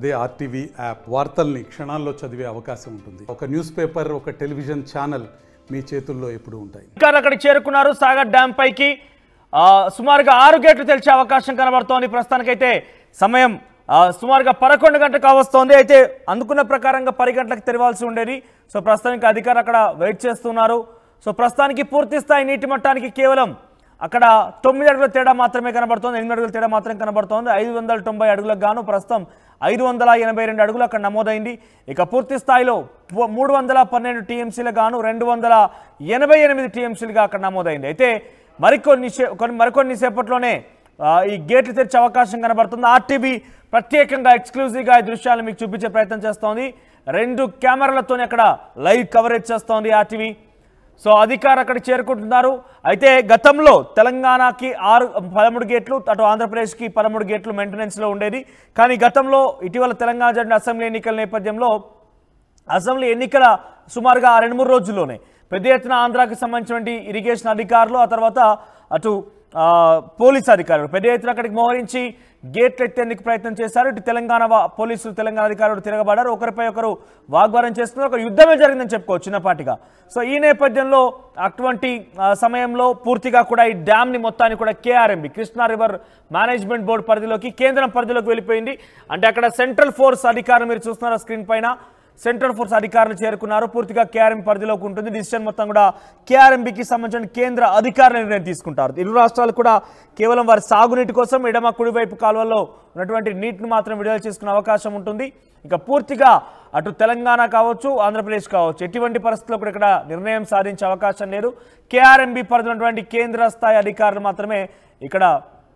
అదే RTV app వార్తల్ని క్షణాల్లో చదివే అవకాశం ఉంటుంది ఒక న్యూస్ పేపర్ ఒక టెలివిజన్ ఛానల్ మీ చేతుల్లో ఎప్పుడూ ఉంటాయి అధికారులు అక్కడికి చేరుకున్నారు సాగర్ డ్యామ్ పైకి ఆ, సుమారుగా ఆరు గేట్లు తెరిచే అవకాశం కనబడుతోంది ప్రస్తుతానికైతే సమయం ఆ, సుమారుగా పదకొండు గంటలకు కావస్తోంది అయితే అందుకున్న ప్రకారంగా పది గంటలకు తెరవాల్సి ఉండేది సో ప్రస్తుతానికి అధికారులు అక్కడ వెయిట్ చేస్తున్నారు సో ప్రస్తుతానికి పూర్తి స్థాయి నీటి మట్టానికి కేవలం అక్కడ తొమ్మిది అడుగుల తేడా మాత్రమే కనబడుతోంది ఎనిమిది అడుగుల తేడా మాత్రమే కనబడుతోంది ఐదు వందల తొంభై అడుగులకు గాను ప్రస్తుతం ఐదు వందల ఎనభై రెండు అడుగులు అక్కడ నమోదైంది ఇక పూర్తి స్థాయిలో పు- మూడు వందల పన్నెండు టీఎంసీలకు గాను రెండు వందల ఎనభై ఎనిమిది టీఎంసీలుగా అక్కడ నమోదైంది అయితే మరికొన్ని సే- కొన్ని మరికొన్ని సేపట్లోనే ఆ, ఈ గేట్లు తెరిచే అవకాశం కనబడుతుంది ఆర్టీబీ ప్రత్యేకంగా ఎక్స్క్లూజివ్గా ఈ దృశ్యాలు మీకు చూపించే ప్రయత్నం చేస్తోంది రెండు కెమెరాలతోనే అక్కడ లైవ్ కవరేజ్ చేస్తోంది ఆర్టీవీ సో అధికారులు అక్కడ చేరుకుంటున్నారు అయితే గతంలో తెలంగాణకి ఆరు పదమూడు గేట్లు అటు ఆంధ్రప్రదేశ్కి పదమూడు గేట్లు మెయింటెనెన్స్లో ఉండేది కానీ గతంలో ఇటీవల తెలంగాణ జరిగిన అసెంబ్లీ ఎన్నికల నేపథ్యంలో అసెంబ్లీ ఎన్నికల సుమారుగా ఆ రెండు మూడు రోజుల్లోనే పెద్ద ఎత్తున ఆంధ్రాకి సంబంధించినటువంటి ఇరిగేషన్ అధికారులు ఆ తర్వాత అటు ఆ, పోలీస్ అధికారులు పెద్ద ఎత్తున అక్కడికి మోహరించి గేట్లు ఎత్తేందుకు ప్రయత్నం చేశారు ఇటు తెలంగాణ వా- పోలీసులు తెలంగాణ అధికారులు తిరగబడారు ఒకరిపై ఒకరు వాగ్వాదం చేస్తున్నారు ఒక యుద్ధమే జరిగిందని చెప్పుకోవచ్చు చిన్నపాటిగా సో ఈ నేపథ్యంలో అటువంటి ఆ, సమయంలో పూర్తిగా కూడా ఈ డ్యామ్ని మొత్తాన్ని కూడా KRMB Krishna river management board పరిధిలోకి కేంద్రం పరిధిలోకి వెళ్ళిపోయింది అంటే అక్కడ సెంట్రల్ ఫోర్స్ అధికారులు మీరు చూస్తున్నారు స్క్రీన్ పైన సెంట్రల్ ఫోర్స్ అధికారులు చేరుకున్నారు పూర్తిగా కేఆర్ఎం పరిధిలోకి ఉంటుంది డిసిషన్ మొత్తం కూడా కేఆర్ఎంబికి సంబంధించిన కేంద్ర అధికారులు నిర్ణయం తీసుకుంటారు ఇరు రాష్ట్రాలు కూడా కేవలం వారి సాగునీటి కోసం ఎడమ కుడివైపు కాలువల్లో ఉన్నటువంటి నీటిని మాత్రం విడుదల చేసుకునే అవకాశం ఉంటుంది ఇక పూర్తిగా అటు తెలంగాణ కావచ్చు ఆంధ్రప్రదేశ్ కావచ్చు ఎటువంటి పరిస్థితుల్లో కూడా ఇక్కడ నిర్ణయం సాధించే అవకాశం లేదు కేఆర్ఎంబి పరిధి ఉన్నటువంటి కేంద్ర స్థాయి అధికారులు మాత్రమే ఇక్కడ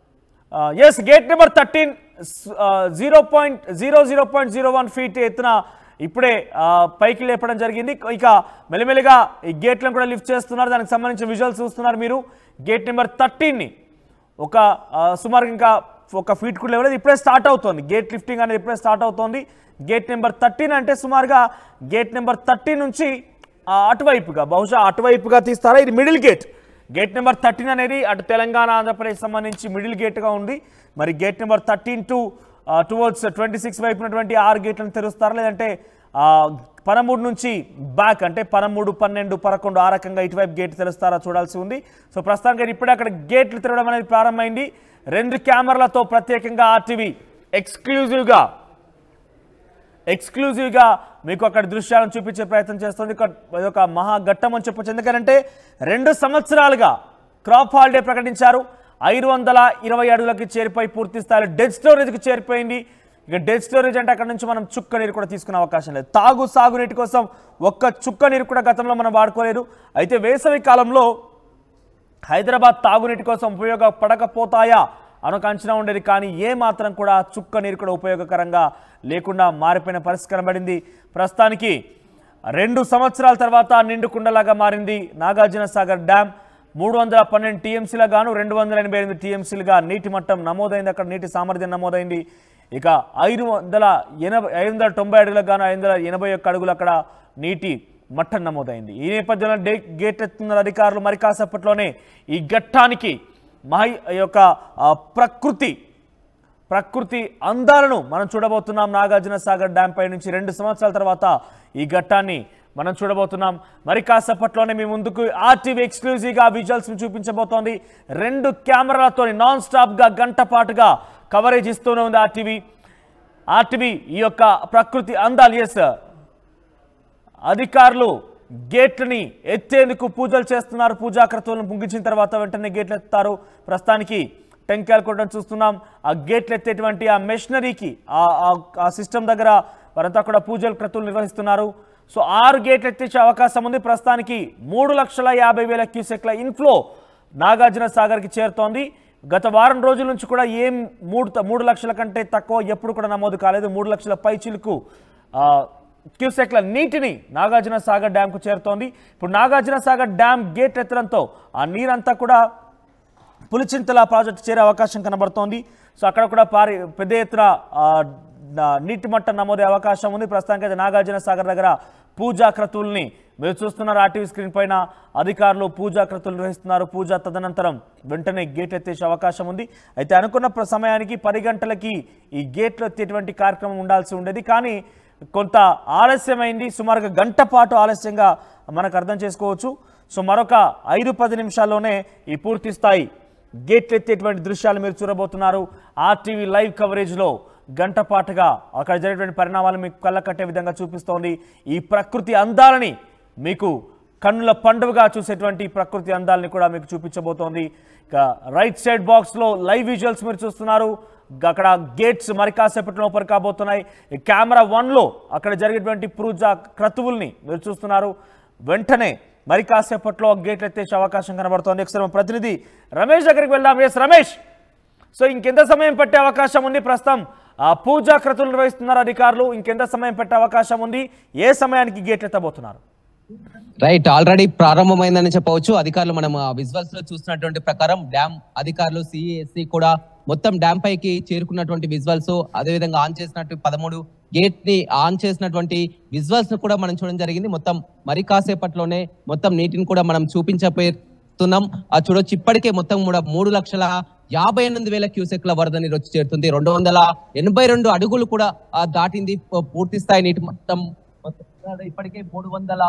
yes gate number thirteen zero point zero zero point zero one feet ఎత్తున ఇప్పుడే ఆ, పైకి లేపడం జరిగింది ఇక మెల్లిమెల్లిగా ఈ గేట్లను కూడా లిఫ్ట్ చేస్తున్నారు దానికి సంబంధించిన విజువల్స్ చూస్తున్నారు మీరు గేట్ నెంబర్ థర్టీన్ని ఒక ఆ, సుమారు ఇంకా ఒక ఫీట్ కూడా లేవలేదు ఇప్పుడే స్టార్ట్ అవుతోంది గేట్ లిఫ్టింగ్ అనేది ఇప్పుడే స్టార్ట్ అవుతోంది గేట్ నెంబర్ థర్టీన్ అంటే సుమారుగా గేట్ నెంబర్ థర్టీన్ నుంచి ఆ, అటువైపుగా బహుశా అటువైపుగా తీస్తారా ఇది middle gate gate number thirteen అనేది అటు తెలంగాణ ఆంధ్రప్రదేశ్ సంబంధించి మిడిల్ గేట్గా ఉంది మరి gate number thirteen to towards twenty six వైపు ఉన్నటువంటి ఆరు గేట్లను తెరుస్తారు లేదంటే ఆ, పదమూడు నుంచి బ్యాక్ అంటే పదమూడు పన్నెండు పదకొండు ఆ రకంగా ఇటువైపు గేట్ తెరుస్తారా చూడాల్సి ఉంది సో ప్రస్తుతానికి ఇప్పుడే అక్కడ గేట్లు తెరవడం అనేది ప్రారంభమైంది రెండు కెమెరాలతో ప్రత్యేకంగా ఆర్టీవీ ఎక్స్క్లూజివ్గా ఎక్స్క్లూజివ్గా మీకు అక్కడ దృశ్యాలను చూపించే ప్రయత్నం చేస్తుంది ఒక- ఇది ఒక మహా ఘట్టం అని చెప్పొచ్చు ఎందుకంటే రెండు సంవత్సరాలుగా క్రాప్ హాలిడే ప్రకటించారు ఐదు వందల ఇరవై అడుగులకి చేరిపోయి పూర్తి స్థాయిలో డెడ్ స్టోరేజ్కి చేరిపోయింది ఇక డెడ్ స్టోరేజ్ అంటే అక్కడ నుంచి మనం చుక్క నీరు కూడా తీసుకునే అవకాశం లేదు తాగు సాగునీటి కోసం ఒక్క చుక్క నీరు కూడా గతంలో మనం వాడుకోలేదు అయితే వేసవి కాలంలో హైదరాబాద్ తాగునీటి కోసం ఉపయోగపడకపోతాయా అనొక అంచనా ఉండేది కానీ ఏ మాత్రం కూడా చుక్క నీరు కూడా ఉపయోగకరంగా లేకుండా మారిపోయిన పరిస్థితి కనబడింది ప్రస్తుతానికి రెండు సంవత్సరాల తర్వాత నిండు కుండలాగా మారింది నాగార్జున సాగర్ డ్యామ్ మూడు వందల పన్నెండు టీఎంసీల గాను రెండు వందల ఎనభై ఎనిమిది టీఎంసీలుగా నీటి మట్టం నమోదైంది అక్కడ నీటి సామర్థ్యం నమోదైంది ఇక ఐదు వందల ఎనభై ఐదు వందల తొంభై అడుగులకు గాను ఐదు వందల ఎనభై ఒక్క అడుగులు అక్కడ నీటి మట్టం నమోదైంది ఈ నేపథ్యంలో డే గేట్ ఎత్తున్న అధికారులు మరి కాసేపట్లోనే ఈ ఘట్టానికి మహి ఈ యొక్క ఆ, ప్రకృతి ప్రకృతి అందాలను మనం చూడబోతున్నాం నాగార్జున సాగర్ డ్యామ్ పై నుంచి రెండు సంవత్సరాల తర్వాత ఈ ఘట్టాన్ని మనం చూడబోతున్నాం మరి కాసేపట్లోనే మీ ముందుకు ఆర్టీవీ ఎక్స్క్లూజివ్గా విజువల్స్ చూపించబోతోంది రెండు కెమెరాలతో నాన్ స్టాప్గా గంట పాటుగా కవరేజ్ ఇస్తూనే ఉంది ఆర్టీవీ ఆర్టీవీ ఈ యొక్క ప్రకృతి అందాలు ఎస్ అధికారులు గేట్లని ఎత్తేందుకు పూజలు చేస్తున్నారు పూజా క్రతువులను ముగించిన తర్వాత వెంటనే గేట్లు ఎత్తుతారు ప్రస్తుతానికి టెంకాయలు కొట్టడం చూస్తున్నాం ఆ గేట్లు ఎత్తేటువంటి ఆ మెషినరీకి ఆ ఆ- ఆ సిస్టమ్ దగ్గర వారంతా కూడా పూజలు క్రతువులు నిర్వహిస్తున్నారు సో ఆరు గేట్లు ఎత్తించే అవకాశం ఉంది ప్రస్తుతానికి మూడు లక్షల యాభై వేల క్యూసెక్ల ఇన్ఫ్లో నాగార్జున సాగర్కి చేరుతోంది గత వారం రోజుల నుంచి కూడా ఏం మూడు త- మూడు లక్షల కంటే తక్కువ ఎప్పుడు కూడా నమోదు కాలేదు మూడు లక్షల పై చిలుకు ఆ, క్యూసెక్ల నీటిని నాగార్జున సాగర్ డ్యాంకు చేరుతోంది ఇప్పుడు నాగార్జున సాగర్ డ్యామ్ గేట్ ఎత్తడంతో ఆ నీరంతా కూడా పులిచింతల ప్రాజెక్టు చేరే అవకాశం కనబడుతోంది సో అక్కడ కూడా పారి పెద్ద ఎత్తున ఆ, నా- నీటి మట్టం నమోదే అవకాశం ఉంది ప్రస్తుతానికి అయితే నాగార్జున సాగర్ దగ్గర పూజా క్రతువుల్ని మీరు చూస్తున్నారు ఆర్టీవీ స్క్రీన్ పైన అధికారులు పూజాకృతులు నిర్వహిస్తున్నారు పూజ తదనంతరం వెంటనే గేట్ ఎత్తేసే అవకాశం ఉంది అయితే అనుకున్న ప్ర- సమయానికి పది గంటలకి ఈ గేట్లు ఎత్తేటువంటి కార్యక్రమం ఉండాల్సి ఉండేది కానీ కొంత ఆలస్యమైంది సుమారుగా గంట పాటు ఆలస్యంగా మనకు అర్థం చేసుకోవచ్చు సో మరొక ఐదు పది నిమిషాల్లోనే ఈ పూర్తి స్థాయి గేట్లు ఎత్తేటువంటి దృశ్యాలు మీరు చూడబోతున్నారు ఆర్టీవీ లైవ్ కవరేజ్లో గంట పాటుగా అక్కడ జరిగేటువంటి పరిణామాలు మీకు కళ్ళ కట్టే విధంగా చూపిస్తోంది ఈ ప్రకృతి అందాలని మీకు కన్నుల పండుగగా చూసేటువంటి ఈ ప్రకృతి అందాలని కూడా మీకు చూపించబోతోంది ఇక రైట్ సైడ్ బాక్స్లో లైవ్ విజువల్స్ మీరు చూస్తున్నారు అక్కడ గేట్స్ మరి కాసేపట్లో ఓపెన్ కాబోతున్నాయి ఈ కెమెరా వన్లో అక్కడ జరిగేటువంటి పూజా క్రతువుల్ని మీరు చూస్తున్నారు వెంటనే మరి కాసేపట్లో గేట్లు ఎత్తేసే అవకాశం కనబడుతోంది ఒకసారి మా ప్రతినిధి రమేష్ దగ్గరికి వెళ్దాం ఎస్ రమేష్ సో ఇంకెంత సమయం పట్టే అవకాశం ఉంది ప్రస్తుతం ఆ పూజా క్రతువులు నిర్వహిస్తున్నారు అధికారులు ఇంకెంత సమయం పెట్టే అవకాశం ఉంది ఏ సమయానికి గేట్లు ఎత్తబోతున్నారు రైట్ ఆల్రెడీ ప్రారంభమైందని చెప్పవచ్చు అధికారులు మనం విజువల్స్ లో చూసినటువంటి ప్రకారం డ్యామ్ అధికారులు సిఎస్సి కూడా మొత్తం డ్యామ్ పైకి చేరుకున్నటువంటి విజువల్స్ అదేవిధంగా ఆన్ చేసినట్టు పదమూడు గేట్ ని ఆన్ చేసినటువంటి విజువల్స్ కూడా మనం చూడడం జరిగింది మొత్తం మరి కాసేపట్లోనే మొత్తం నీటిని కూడా మనం చూపించబోతున్నాం ఆ చూడొచ్చు ఇప్పటికే మొత్తం కూడా మూడు లక్షల యాభై ఎనిమిది వేల క్యూసెక్ల వరద నీరు వచ్చి చేరుతుంది రెండు వందల ఎనభై రెండు అడుగులు కూడా ఆ, దాటింది పూ- పూర్తి స్థాయి నీటి మొత్తం మొత్తం కూడా ఇప్పటికే మూడు వందల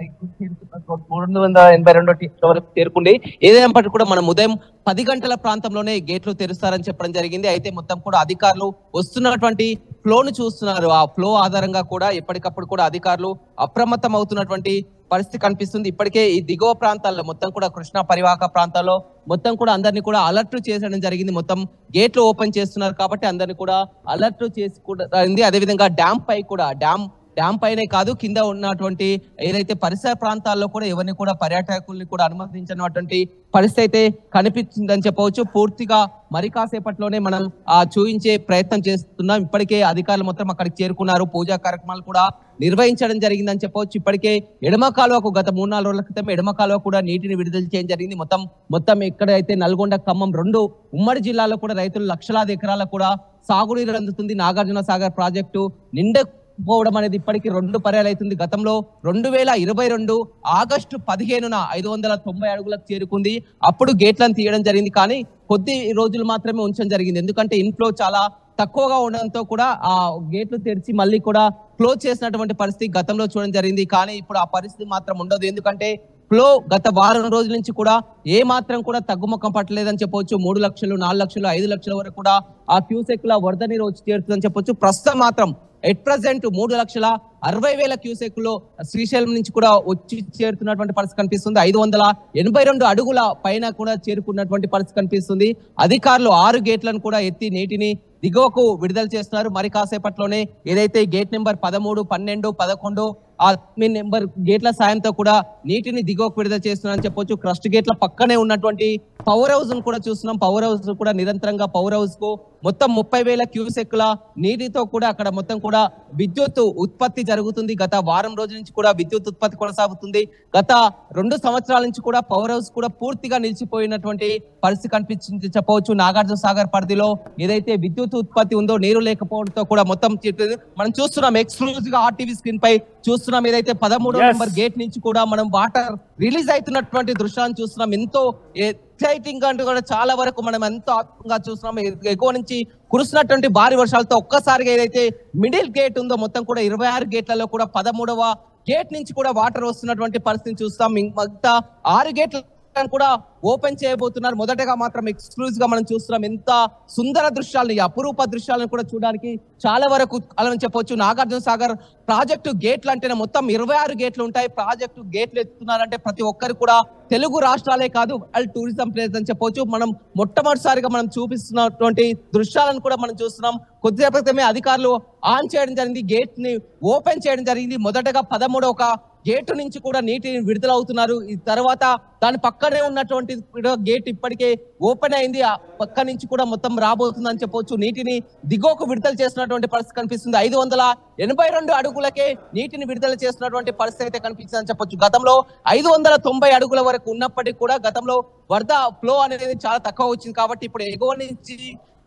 మూడు వందల ఎనభై రెండు టీమ్ల వరకు చేరుకుంది ఏదైనప్పటికీ కూడా మనం ఉదయం పది గంటల ప్రాంతంలోనే గేట్లు తెరుస్తారని చెప్పడం జరిగింది అయితే మొత్తం కూడా అధికారులు వస్తున్నటువంటి ఫ్లో ను చూస్తున్నారు ఆ ఫ్లో ఆధారంగా కూడా ఎప్పటికప్పుడు కూడా అధికారులు అప్రమత్తం అవుతున్నటువంటి పరిస్థితి కనిపిస్తుంది ఇప్పటికే ఈ దిగువ ప్రాంతాల్లో మొత్తం కూడా కృష్ణా పరివాహక ప్రాంతాల్లో మొత్తం కూడా అందరినీ కూడా అలర్ట్ చేసడం జరిగింది మొత్తం గేట్లు ఓపెన్ చేస్తున్నారు కాబట్టి అందరినీ కూడా అలర్ట్ చేసి కూడా అయింది అదేవిధంగా డ్యామ్ పై కూడా డ్యామ్ డ్యామ్ పైనే కాదు కింద ఉన్నటువంటి ఏదైతే పరిసర ప్రాంతాల్లో కూడా ఎవరిని కూడా పర్యాటకుల్ని కూడా అనుమతించినటువంటి పరిస్థితి అయితే కనిపించిందని చెప్పవచ్చు పూర్తిగా మరి కాసేపట్లోనే మనం ఆ చూయించే ప్రయత్నం చేస్తున్నాం ఇప్పటికే అధికారులు మొత్తం అక్కడికి చేరుకున్నారు పూజా కార్యక్రమాలు కూడా నిర్వహించడం జరిగిందని చెప్పవచ్చు ఇప్పటికే ఎడమ కాలువకు గత మూడు నాలుగు రోజుల క్రితం ఎడమ కాలువ కూడా నీటిని విడుదల చేయడం జరిగింది మొత్తం మొత్తం ఎక్కడైతే నల్గొండ ఖమ్మం రెండు ఉమ్మడి జిల్లాలో కూడా రైతులు లక్షలాది ఎకరాలకు కూడా సాగునీరు అందుతుంది నాగార్జున సాగర్ ప్రాజెక్టు నిండ పోవడం అనేది ఇప్పటికీ రెండు పర్యాలు అవుతుంది గతంలో రెండు వేల ఇరవై రెండు ఆగస్టు పదిహేనున ఐదు వందల తొంభై అడుగులకు చేరుకుంది అప్పుడు గేట్లను తీయడం జరిగింది కానీ కొద్ది రోజులు మాత్రమే ఉంచడం జరిగింది ఎందుకంటే ఇన్ఫ్లో చాలా తక్కువగా ఉండడంతో కూడా ఆ గేట్లు తెరిచి మళ్ళీ కూడా క్లోజ్ చేసినటువంటి పరిస్థితి గతంలో చూడడం జరిగింది కానీ ఇప్పుడు ఆ పరిస్థితి మాత్రం ఉండదు ఎందుకంటే ఫ్లో గత వారం రోజుల నుంచి కూడా ఏ మాత్రం కూడా తగ్గుముఖం పట్టలేదని చెప్పొచ్చు మూడు లక్షలు నాలుగు లక్షలు ఐదు లక్షల వరకు కూడా ఆ క్యూసెక్ల వరద నీరు వచ్చి చేరుతుందని చెప్పొచ్చు ప్రస్తుతం మాత్రం ఎట్ ప్రజెంట్ మూడు లక్షల అరవై వేల క్యూసెక్లో శ్రీశైలం నుంచి కూడా వచ్చి చేరుతున్నటువంటి పరిస్థితి కనిపిస్తుంది ఐదు వందల ఎనభై రెండు అడుగుల పైన కూడా చేరుకున్నటువంటి పరిస్థితి కనిపిస్తుంది అధికారులు ఆరు గేట్లను కూడా ఎత్తి నీటిని దిగువకు విడుదల చేస్తున్నారు మరి కాసేపట్లోనే ఏదైతే గేట్ నెంబర్ పదమూడు పన్నెండు పదకొండు ఆ అడ్మిన్ నెంబర్ గేట్ల సాయంతో కూడా నీటిని దిగువకు విడుదల చేస్తున్నారని చెప్పొచ్చు క్రస్ట్ గేట్ల పక్కనే ఉన్నటువంటి పవర్ హౌస్ ను కూడా చూస్తున్నాం పవర్ హౌస్ కూడా నిరంతరంగా పవర్ హౌస్ కు మొత్తం ముప్పై వేల క్యూసెక్ల నీటితో కూడా అక్కడ మొత్తం కూడా విద్యుత్ ఉత్పత్తి జరుగుతుంది గత వారం రోజుల నుంచి కూడా విద్యుత్ ఉత్పత్తి కొనసాగుతుంది గత రెండు సంవత్సరాల నుంచి కూడా పవర్ హౌస్ కూడా పూర్తిగా నిలిచిపోయినటువంటి పరిస్థితి కనిపించింది చెప్పవచ్చు నాగార్జున సాగర్ పరిధిలో ఏదైతే విద్యుత్ ఉత్పత్తి ఉందో నీరు లేకపోవడంతో కూడా మొత్తం చెట్టు- మనం చూస్తున్నాం ఎక్స్క్లూజివ్ గా ఆర్టీవీ స్క్రీన్ పై చూస్తున్నాం ఏదైతే పదమూడో Yes. నెంబర్ గేట్ నుంచి కూడా మనం వాటర్ రిలీజ్ అవుతున్నటువంటి దృశ్యాన్ని చూస్తున్నాం ఎంతో ఎక్సైటింగ్ అంటూ కూడా చాలా వరకు మనం ఎంతో ఆత్మగా చూస్తున్నాం ఎ- ఎగువ నుంచి కురుస్తున్నటువంటి భారీ వర్షాలతో ఒక్కసారిగా ఏదైతే మిడిల్ గేట్ ఉందో మొత్తం కూడా ఇరవై ఆరు గేట్లలో కూడా పదమూడవ గేట్ నుంచి కూడా వాటర్ వస్తున్నటువంటి పరిస్థితిని చూస్తాం ఇం- మిగతా ఆరు గేట్ల కూడా ఓపెన్ చేయబోతున్నారు మొదటగా మాత్రం ఎక్స్క్లూజివ్ గా మనం చూస్తున్నాం ఎంత సుందర దృశ్యాలను ఈ అపురూప దృశ్యాలను కూడా చూడడానికి చాలా వరకు అలా చెప్పొచ్చు నాగార్జున సాగర్ ప్రాజెక్టు గేట్లు అంటేనే మొత్తం ఇరవై ఆరు గేట్లు ఉంటాయి ప్రాజెక్టు గేట్లు ఎత్తున్నారంటే ప్రతి ఒక్కరు కూడా తెలుగు రాష్ట్రాలే కాదు వరల్డ్ టూరిజం ప్లేస్ అని చెప్పొచ్చు మనం మొట్టమొదటిసారిగా మనం చూపిస్తున్నటువంటి దృశ్యాలను కూడా మనం చూస్తున్నాం కొద్దిసేపటి క్రితమే అధికారులు ఆన్ చేయడం జరిగింది గేట్ ని ఓపెన్ చేయడం జరిగింది మొదటగా పదమూడు ఒక గేటు నుంచి కూడా నీటిని విడుదల అవుతున్నారు ఈ తర్వాత దాని పక్కనే ఉన్నటువంటి కూడా గేట్ ఇప్పటికే ఓపెన్ అయింది ఆ పక్క నుంచి కూడా మొత్తం రాబోతుందని చెప్పొచ్చు నీటిని దిగువకు విడుదల చేస్తున్నటువంటి పరిస్థితి కనిపిస్తుంది ఐదు వందల ఎనభై రెండు అడుగులకే నీటిని విడుదల చేస్తున్నటువంటి పరిస్థితి అయితే కనిపిస్తుందని చెప్పొచ్చు గతంలో ఐదు వందల తొంభై అడుగుల వరకు ఉన్నప్పటికీ కూడా గతంలో వరద ఫ్లో అనేది చాలా తక్కువ వచ్చింది కాబట్టి ఇప్పుడు ఎగువ నుంచి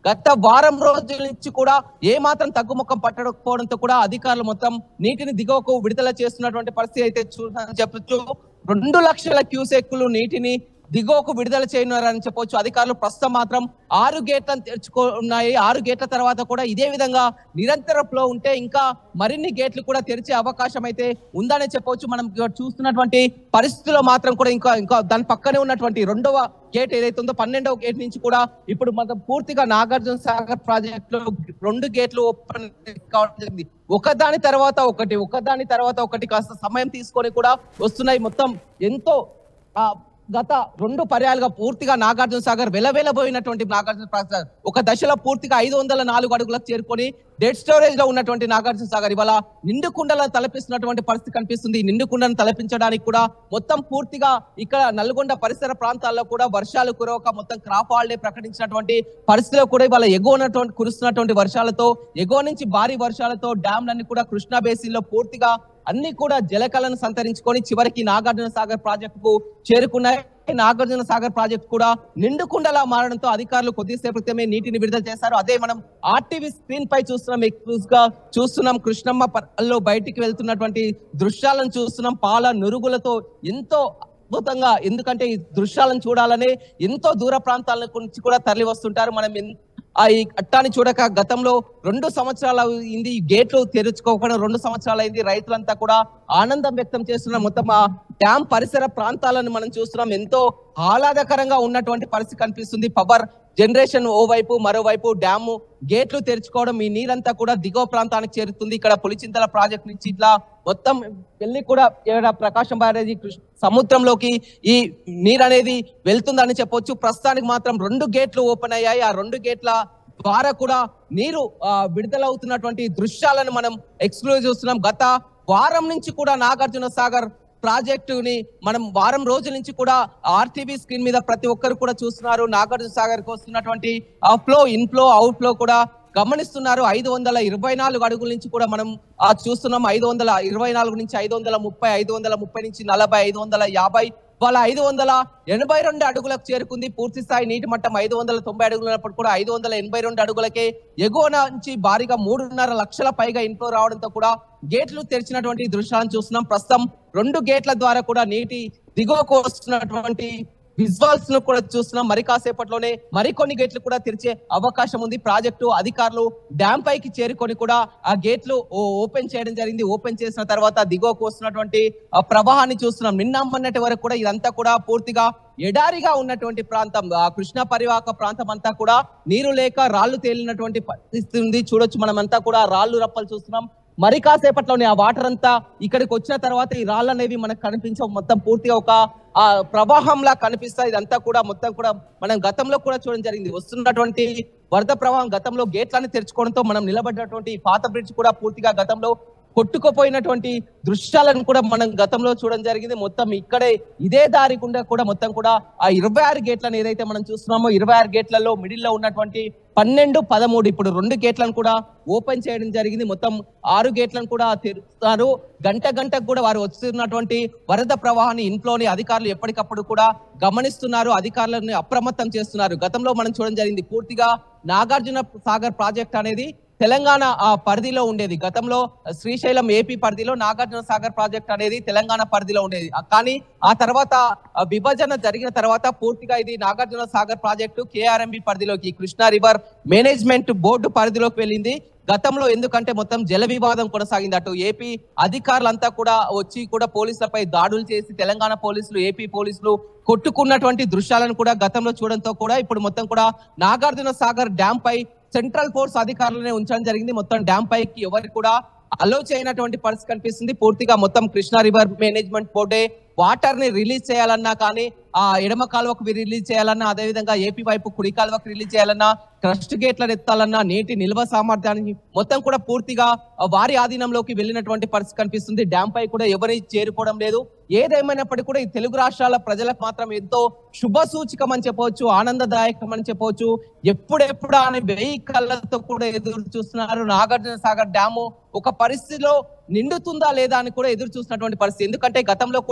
గత వారం రోజుల నుంచి కూడా ఏ మాత్రం తగ్గుముఖం పట్టకపోవడంతో కూడా అధికారులు మొత్తం నీటిని దిగువకు విడుదల చేస్తున్నటువంటి పరిస్థితి అయితే చూడాలని చెప్పొచ్చు రెండు లక్షల క్యూసెక్కులు నీటిని దిగువకు విడుదల చేయనున్నారని చెప్పొచ్చు అధికారులు ప్రస్తుతం మాత్రం ఆరు గేట్లను తెరుచుకున్నాయి ఆరు గేట్ల తర్వాత కూడా ఇదే విధంగా నిరంతర ఫ్లో ఉంటే ఇంకా మరిన్ని గేట్లు కూడా తెరిచే అవకాశం అయితే ఉందని చెప్పొచ్చు మనం ఇక్కడ చూస్తున్నటువంటి పరిస్థితుల్లో మాత్రం కూడా ఇంకా ఇంకా దాని పక్కనే ఉన్నటువంటి రెండవ గేట్ ఏదైతే ఉందో పన్నెండవ గేట్ నుంచి కూడా ఇప్పుడు మనం పూర్తిగా నాగార్జున సాగర్ ప్రాజెక్ట్ లో రెండు గేట్లు ఓపెన్ కావడం జరిగింది ఒకదాని తర్వాత ఒకటి ఒకదాని తర్వాత ఒకటి కాస్త సమయం తీసుకొని కూడా వస్తున్నాయి మొత్తం ఎంతో ఆ గత రెండు పర్యాలుగా పూర్తిగా నాగార్జున సాగర్ వెలవెలబోయినటువంటి నాగార్జున సాగర్ ఒక దశలో పూర్తిగా ఐదు వందల నాలుగు అడుగులకు చేరుకొని డెడ్ స్టోరేజ్ లో ఉన్నటువంటి నాగార్జున సాగర్ ఇవాళ నిండు కుండలను తలపిస్తున్నటువంటి పరిస్థితి కనిపిస్తుంది ఈ నిండు కుండను తలపించడానికి కూడా మొత్తం పూర్తిగా ఇక్కడ నల్గొండ పరిసర ప్రాంతాల్లో కూడా వర్షాలు కురవక మొత్తం క్రాప్ హాలిడే ప్రకటించినటువంటి పరిస్థితిలో కూడా ఇవాళ ఎగువనటువంటి కురుస్తున్నటువంటి వర్షాలతో ఎగువ నుంచి భారీ వర్షాలతో డ్యాంలన్నీ కూడా కృష్ణా బేసిన్ లో పూర్తిగా అన్ని కూడా జలకలను సంతరించుకొని చివరికి నాగార్జున సాగర్ ప్రాజెక్టుకు చేరుకున్నాయి నాగార్జున సాగర్ ప్రాజెక్ట్ కూడా నిండుకుండలా మారడంతో అధికారులు కొద్దిసేపు క్రితమే నీటిని విడుదల చేశారు అదే మనం ఆర్టీవీ స్క్రీన్ పై చూస్తున్నాం ఎక్స్క్లూజ్ గా చూస్తున్నాం కృష్ణమ్మ పర్లో బయటికి వెళ్తున్నటువంటి దృశ్యాలను చూస్తున్నాం పాల నురుగులతో ఎంతో అద్భుతంగా ఎందుకంటే ఈ దృశ్యాలను చూడాలనే ఎంతో దూర ప్రాంతాల నుంచి కూడా తరలి వస్తుంటారు మనం ఎన్- ఆ ఈ అట్టాన్ని చూడక గతంలో రెండు సంవత్సరాలు అయింది ఈ గేట్లు తెరుచుకోకుండా రెండు సంవత్సరాలు అయింది రైతులంతా కూడా ఆనందం వ్యక్తం చేస్తున్న మొత్తం ఆ డ్యామ్ పరిసర ప్రాంతాలను మనం చూస్తున్నాం ఎంతో ఆహ్లాదకరంగా ఉన్నటువంటి పరిస్థితి కనిపిస్తుంది పవర్ జనరేషన్ ఓవైపు మరోవైపు డ్యాము గేట్లు తెరుచుకోవడం ఈ నీరంతా కూడా దిగువ ప్రాంతానికి చేరుతుంది ఇక్కడ పులిచింతల ప్రాజెక్ట్ నుంచి ఇట్లా మొత్తం వెళ్ళి కూడా ఇక్కడ ప్రకాశం బ్యారేజీ కృష్ణ సముద్రంలోకి ఈ నీరు అనేది వెళ్తుందని చెప్పొచ్చు ప్రస్తుతానికి మాత్రం రెండు గేట్లు ఓపెన్ అయ్యాయి ఆ రెండు గేట్ల ద్వారా కూడా నీరు ఆ, విడుదలవుతున్నటువంటి దృశ్యాలను మనం ఎక్స్క్లూజివ్ చూస్తున్నాం గత వారం నుంచి కూడా నాగార్జున సాగర్ ప్రాజెక్టుని మనం వారం రోజుల నుంచి కూడా ఆర్టీవీ స్క్రీన్ మీద ప్రతి ఒక్కరు కూడా చూస్తున్నారు నాగార్జున సాగర్ కు వస్తున్నటువంటి ఆ ఫ్లో ఇన్ఫ్లో అవుట్ ఫ్లో కూడా గమనిస్తున్నారు ఐదు వందల ఇరవై నాలుగు అడుగుల నుంచి కూడా మనం ఆ చూస్తున్నాం ఐదు వందల ఇరవై నాలుగు నుంచి ఐదు వందల ముప్పై ఐదు వందల ముప్పై నుంచి నలభై ఐదు వందల యాభై వాళ్ళ ఐదు వందల ఎనభై రెండు అడుగులకు చేరుకుంది పూర్తి స్థాయి నీటి మట్టం ఐదు వందల తొంభై అడుగులు ఉన్నప్పుడు కూడా ఐదు వందల ఎనభై రెండు అడుగులకే ఎగువ నుంచి భారీగా మూడున్నర లక్షల పైగా ఇన్ఫ్లో రావడంతో కూడా గేట్లు తెరిచినటువంటి దృశ్యాలను చూస్తున్నాం ప్రస్తుతం రెండు గేట్ల ద్వారా కూడా నీటి దిగువకు వస్తున్నటువంటి విజువల్స్ ను కూడా చూస్తున్నాం మరి కాసేపట్లోనే మరికొన్ని గేట్లు కూడా తెరిచే అవకాశం ఉంది ప్రాజెక్టు అధికారులు డ్యామ్ పైకి చేరుకొని కూడా ఆ గేట్లు ఓ- ఓపెన్ చేయడం జరిగింది ఓపెన్ చేసిన తర్వాత దిగువకు వస్తున్నటువంటి ఆ ప్రవాహాన్ని చూస్తున్నాం నిన్న మొన్నటి వరకు కూడా ఇదంతా కూడా పూర్తిగా ఎడారిగా ఉన్నటువంటి ప్రాంతం ఆ కృష్ణా పరివాహక ప్రాంతం అంతా కూడా నీరు లేక రాళ్లు తేలినటువంటి పరిస్థితి ఉంది చూడొచ్చు మనమంతా కూడా రాళ్లు రప్పలు చూస్తున్నాం మరి కాసేపట్లోనే ఆ వాటర్ అంతా ఇక్కడికి వచ్చిన తర్వాత ఈ రాళ్ళు అనేవి మనకు కనిపించవు మొత్తం పూర్తిగా ఒక ఆ ప్రవాహంలా కనిపిస్తాయి ఇదంతా కూడా మొత్తం కూడా మనం గతంలో కూడా చూడడం జరిగింది వస్తున్నటువంటి వరద ప్రవాహం గతంలో గేట్లని తెరుచుకోవడంతో మనం నిలబడినటువంటి ఈ పాత బ్రిడ్జ్ కూడా పూర్తిగా గతంలో కొట్టుకుపోయినటువంటి దృశ్యాలను కూడా మనం గతంలో చూడడం జరిగింది మొత్తం ఇక్కడే ఇదే దారి గుండా కూడా మొత్తం కూడా ఆ ఇరవై ఆరు గేట్లను ఏదైతే మనం చూస్తున్నామో ఇరవై ఆరు గేట్లలో మిడిల్ లో ఉన్నటువంటి పన్నెండు పదమూడు ఇప్పుడు రెండు గేట్లను కూడా ఓపెన్ చేయడం జరిగింది మొత్తం ఆరు గేట్లను కూడా తెరుస్తారు గంట గంటకు కూడా వారు వస్తున్నటువంటి వరద ప్రవాహాన్ని ఇంట్లోని అధికారులు ఎప్పటికప్పుడు కూడా గమనిస్తున్నారు అధికారులను అప్రమత్తం చేస్తున్నారు గతంలో మనం చూడడం జరిగింది పూర్తిగా నాగార్జున సాగర్ ప్రాజెక్ట్ అనేది తెలంగాణ ఆ పరిధిలో ఉండేది గతంలో శ్రీశైలం ఏపీ పరిధిలో నాగార్జున సాగర్ ప్రాజెక్ట్ అనేది తెలంగాణ పరిధిలో ఉండేది ఆ కానీ ఆ తర్వాత ఆ విభజన జరిగిన తర్వాత పూర్తిగా ఇది నాగార్జున సాగర్ ప్రాజెక్టు కేఆర్ఎంబి పరిధిలోకి కృష్ణా రివర్ మేనేజ్మెంట్ బోర్డు పరిధిలోకి వెళ్ళింది గతంలో ఎందుకంటే మొత్తం జల వివాదం కొనసాగింది అటు ఏపీ అధికారులంతా కూడా వచ్చి కూడా పోలీసులపై దాడులు చేసి తెలంగాణ పోలీసులు ఏపీ పోలీసులు కొట్టుకున్నటువంటి దృశ్యాలను కూడా గతంలో చూడడంతో కూడా ఇప్పుడు మొత్తం కూడా నాగార్జున సాగర్ డ్యామ్ పై సెంట్రల్ ఫోర్స్ అధికారులనే ఉంచడం జరిగింది మొత్తం డ్యామ్ పైకి ఎవరు కూడా అలో చేయనటువంటి పరిస్థితి కనిపిస్తుంది పూర్తిగా మొత్తం కృష్ణా రివర్ మేనేజ్మెంట్ బోర్డే వాటర్ ని రిలీజ్ చేయాలన్నా కానీ ఆ ఎడమ కాలువకు రిలీజ్ చేయాలన్నా అదే విధంగా ఏపీ వైపు కుడి కాలువకు రిలీజ్ చేయాలన్నా క్రస్ట్ గేట్లను ఎత్తాలన్నా నీటి నిల్వ సామర్థ్యానికి మొత్తం కూడా పూర్తిగా ఆ, వారి ఆధీనంలోకి వెళ్ళినటువంటి పరిస్థితి కనిపిస్తుంది డ్యామ్ పై కూడా ఎవరి చేరుకోవడం లేదు ఏదేమైనప్పటికీ కూడా ఈ తెలుగు రాష్ట్రాల ప్రజలకు మాత్రం ఎంతో శుభ సూచకం అని చెప్పవచ్చు ఆనందదాయకం అని చెప్పవచ్చు ఎప్పుడెప్పుడు అని వెయ్యి కళ్ళతో కూడా ఎదురు చూస్తున్నారు నాగార్జున సాగర్ డ్యాము ఒక పరిస్థితిలో నిండుతుందా లేదా అని కూడా ఎదురు చూస్తున్నటువంటి పరిస్థితి ఎందుకంటే గతంలో కూడా